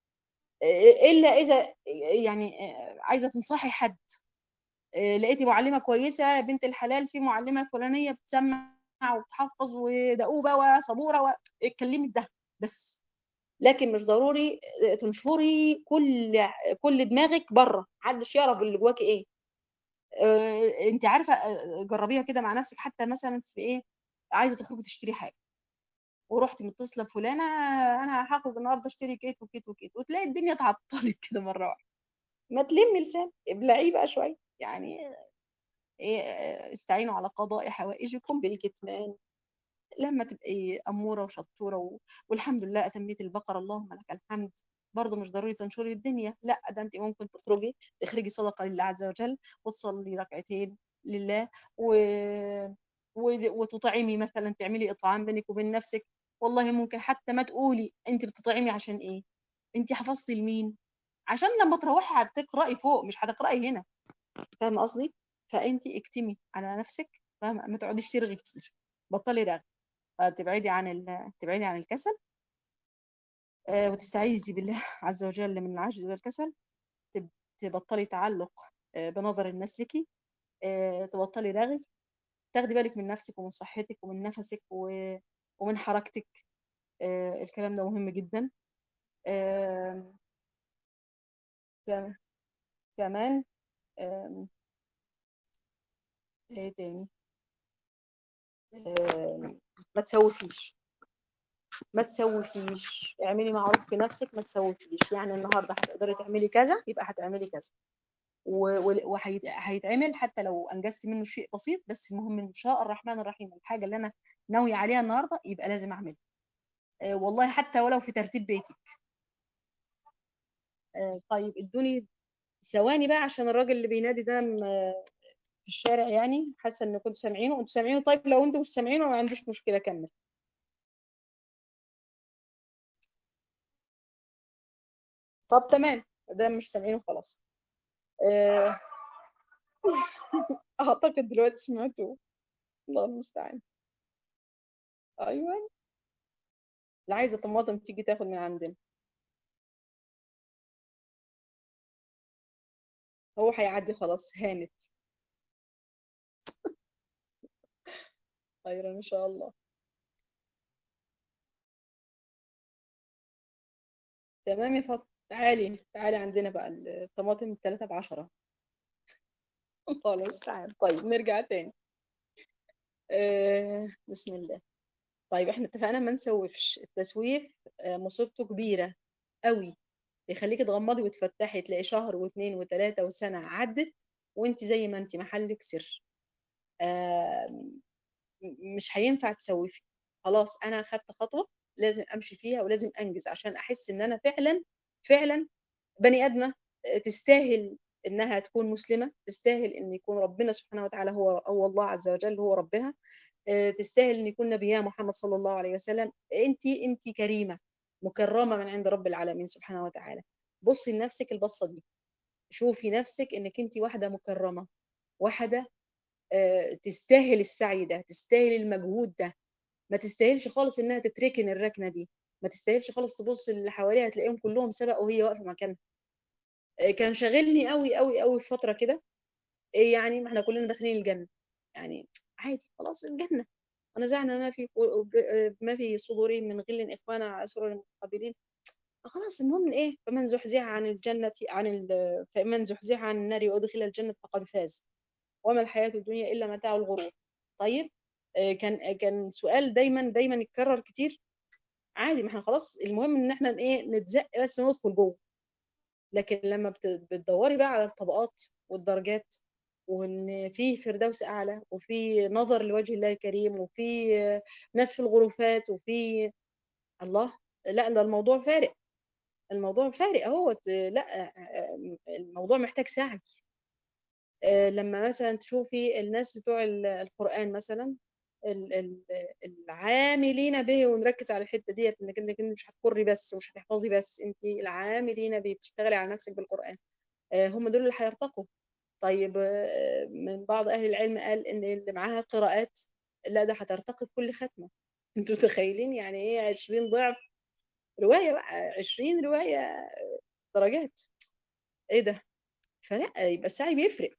الا اذا يعني عايزه تنصحي حد لقيتي معلمه كويسه بنت الحلال في معلمه فلانيه بتسمع وبتحفظ ودؤوبه وصبوره و... اتكلمي ده بس لكن مش ضروري تنشري كل كل دماغك بره محدش يعرف اللي جواكي ايه آه، انت عارفه آه، جربيها كده مع نفسك حتى مثلا في ايه عايزه تخرجي تشتري حاجه ورحتي متصله بفلانه انا هخرج النهارده اشتري كيت وكيت وكيت وتلاقي الدنيا اتعطلت كده مره واحده ما تلمي لسان ابلعيه بقى شويه يعني ايه آه، استعينوا على قضاء حوائجكم بالكتمان لما تبقي اموره وشطوره و... والحمد لله اتميت البقره اللهم لك الحمد برضه مش ضروري تنشري الدنيا لا ده انت ممكن تخرجي تخرجي صدقه لله عز وجل وتصلي ركعتين لله و... و... وتطعمي مثلا تعملي اطعام بينك وبين نفسك والله ممكن حتى ما تقولي انت بتطعمي عشان ايه انت حفظتي لمين عشان لما تروحي هتقراي فوق مش هتقراي هنا فاهمه قصدي فانت اكتمي على نفسك فاهمه ما تقعديش ترغي كتير بطلي رغي فتبعدي عن ال... تبعدي عن الكسل آه، وتستعيذي بالله عز وجل من العجز والكسل تب- تبطلي تعلق آه، بنظر الناس لك آه، تبطلي رغي تاخدي بالك من نفسك ومن صحتك ومن نفسك و- ومن حركتك آه، الكلام ده مهم جدا آم، كم- كمان آم، ايه تاني آم، ما تسوفيش ما تسوفيش اعملي معروف في نفسك ما تسوفيش يعني النهارده هتقدري تعملي كذا يبقى هتعملي كذا وهيتعمل حتى لو انجزت منه شيء بسيط بس المهم ان شاء الرحمن الرحيم الحاجه اللي انا ناويه عليها النهارده يبقى لازم اعملها آه، والله حتى ولو في ترتيب بيتي آه، طيب ادوني ثواني بقى عشان الراجل اللي بينادي ده م- في الشارع يعني حاسه ان كنتوا سامعينه انتوا سامعينه طيب لو انتوا مش سامعينه ما عنديش مشكله كمل طب تمام ده مش سامعينه خلاص آه، اعتقد دلوقتي سمعتوه الله المستعان ايوه اللي عايزه طماطم تيجي تاخد من عندنا هو هيعدي خلاص هانت خيرا ان شاء الله تمام يا فاطمه تعالي تعالي عندنا بقى الطماطم الثلاثة بعشرة خلاص تعال طيب نرجع تاني آه بسم الله طيب احنا اتفقنا ما نسوفش التسويف آه مصيبته كبيرة قوي يخليكي تغمضي وتفتحي تلاقي شهر واثنين وثلاثة وسنة عدت وانت زي ما انت محلك سر آه م- مش هينفع تسوفي خلاص انا اخدت خطوة لازم امشي فيها ولازم انجز عشان احس ان انا فعلا فعلا بني ادمه تستاهل انها تكون مسلمه تستاهل ان يكون ربنا سبحانه وتعالى هو هو الله عز وجل هو ربها آه، تستاهل ان يكون نبيها محمد صلى الله عليه وسلم انت انت كريمه مكرمه من عند رب العالمين سبحانه وتعالى بصي لنفسك البصه دي شوفي نفسك انك انت واحده مكرمه واحده آه، تستاهل السعي ده تستاهل المجهود ده ما تستاهلش خالص انها تتركن الركنه دي ما تستاهلش خالص تبص اللي حواليها تلاقيهم كلهم سبقوا وهي واقفه مكانها آه، كان شاغلني قوي قوي قوي في فتره كده إيه يعني ما احنا كلنا داخلين الجنه يعني عادي خلاص الجنه ونزعنا ما في ما في صدورهم من غل اخوانا على سرر متقابلين خلاص المهم ايه فمن زحزح عن الجنه عن ال... فمن زحزح عن النار وادخل الجنه فقد فاز وما الحياه الدنيا الا متاع الغرور طيب آه، كان كان سؤال دايما دايما يتكرر كتير عادي ما احنا خلاص المهم ان احنا ايه نتزق بس ندخل جوه لكن لما بت- بتدوري بقى على الطبقات والدرجات وان في فردوس اعلى وفي نظر لوجه الله الكريم وفي ناس في الغرفات وفي الله لا ده الموضوع فارق الموضوع فارق اهوت لا الموضوع محتاج سعي آه، لما مثلا تشوفي الناس بتوع ال- القرآن مثلا ال- ال- العاملين به ونركز على الحتة ديت انك انك مش هتقري بس ومش هتحفظي بس انت العاملين به بتشتغلي على نفسك بالقرآن آه، هم دول اللي هيرتقوا طيب آه، من بعض أهل العلم قال إن اللي معاها قراءات لا ده هترتقي في كل ختمة انتوا متخيلين يعني ايه 20 ضعف رواية بقى 20 رواية درجات ايه ده فلا يبقى السعي بيفرق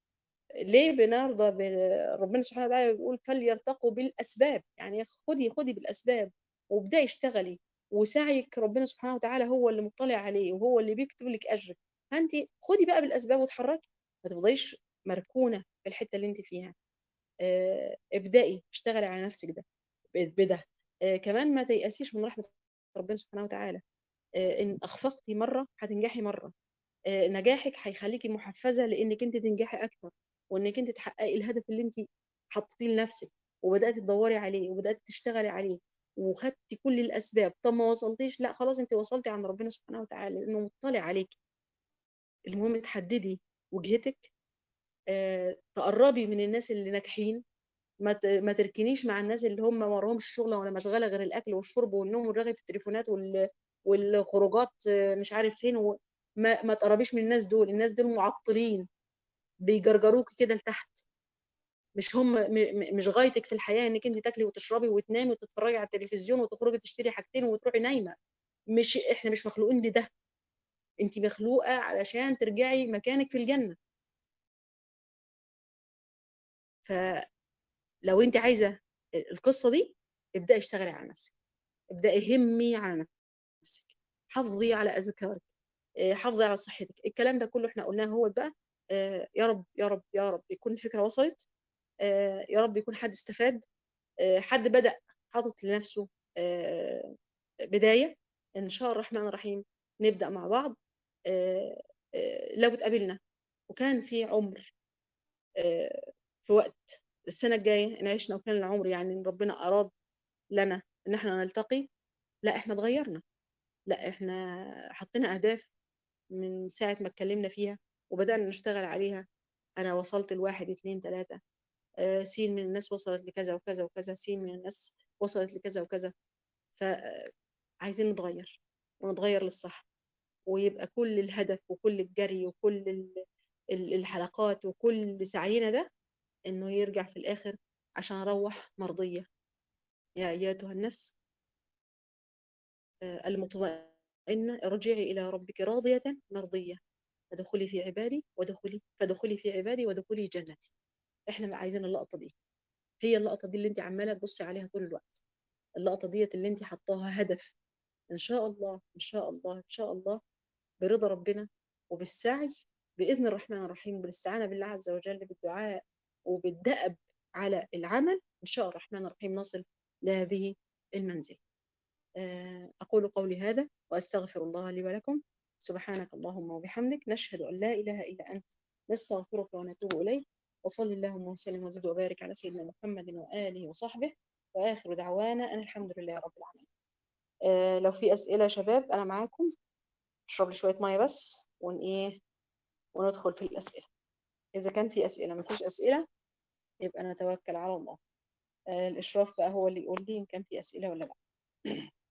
ليه بنرضى ب- ربنا سبحانه وتعالى بيقول فليرتقوا بالأسباب يعني خدي خدي بالأسباب وابدأي اشتغلي وسعيك ربنا سبحانه وتعالى هو اللي مطلع عليه وهو اللي بيكتب لك أجرك فأنت خدي بقى بالأسباب وتحركي ما تفضليش مركونة في الحتة اللي انت فيها آه، ابدأي اشتغلي على نفسك ده بده آه، كمان ما تيأسيش من رحمة ربنا سبحانه وتعالى آه، إن أخفقتي مرة هتنجحي مرة آه، نجاحك هيخليكي محفزة لإنك أنت تنجحي أكتر وإنك أنت تحققي الهدف اللي أنت حطيتيه لنفسك وبدأت تدوري عليه وبدأت تشتغلي عليه وخدتي كل الاسباب طب ما وصلتيش لا خلاص انت وصلتي عند ربنا سبحانه وتعالى لانه مطلع عليك المهم تحددي وجهتك آه، تقربي من الناس اللي ناجحين ما ت- ما تركنيش مع الناس اللي هم ما وراهمش شغله ولا مشغله غير الاكل والشرب والنوم والرغي في التليفونات وال... والخروجات آه، مش عارف فين و... ما ما تقربيش من الناس دول الناس دول معطلين بيجرجروك كده لتحت مش هم م... م- مش غايتك في الحياه انك انت تاكلي وتشربي وتنامي وتتفرجي على التلفزيون وتخرجي تشتري حاجتين وتروحي نايمه مش احنا مش مخلوقين لده انت مخلوقه علشان ترجعي مكانك في الجنه فلو انت عايزه القصه دي ابداي اشتغلي على نفسك ابداي همي على نفسك حافظي على اذكارك آه، حافظي على صحتك الكلام ده كله احنا قلناه هو بقى آه، يا رب يا رب يا رب يكون الفكره وصلت آه، يا رب يكون حد استفاد آه، حد بدأ حاطط لنفسه آه، بداية إن شاء الرحمن الرحيم نبدأ مع بعض آه، آه، لو اتقابلنا وكان في عمر آه، في وقت السنة الجاية إن عشنا وكان العمر يعني إن ربنا أراد لنا إن احنا نلتقي لا احنا اتغيرنا لا احنا حطينا أهداف من ساعة ما اتكلمنا فيها وبدأنا نشتغل عليها أنا وصلت لواحد اتنين تلاتة آه، سين من الناس وصلت لكذا وكذا وكذا سين من الناس وصلت لكذا وكذا فعايزين نتغير ونتغير للصح ويبقى كل الهدف وكل الجري وكل ال- ال- الحلقات وكل سعينا ده انه يرجع في الاخر عشان اروح مرضية يا ايتها النفس آه، المطمئنة ارجعي الى ربك راضية مرضية فادخلي في عبادي ودخلي فادخلي في عبادي ودخلي جنتي احنا عايزين اللقطة دي هي اللقطة دي اللي انت عمالة تبصي عليها طول الوقت اللقطة ديت اللي انت حطاها هدف ان شاء الله ان شاء الله ان شاء الله برضا ربنا وبالسعي بإذن الرحمن الرحيم بالاستعانة بالله عز وجل بالدعاء وبالدأب على العمل إن شاء الرحمن الرحيم نصل لهذه المنزل آه، أقول قولي هذا وأستغفر الله لي ولكم سبحانك اللهم وبحمدك نشهد أن لا إله إلا أنت نستغفرك ونتوب إليك وصل اللهم وسلم وزد وبارك على سيدنا محمد وآله وصحبه وآخر دعوانا أن الحمد لله رب العالمين آه، لو في أسئلة يا شباب أنا معاكم اشرب لي شوية مية بس ون إيه وندخل في الأسئلة إذا كان في أسئلة ما فيش أسئلة يبقى نتوكل على الله آه، الإشراف بقى هو اللي يقول لي إن كان في أسئلة ولا لا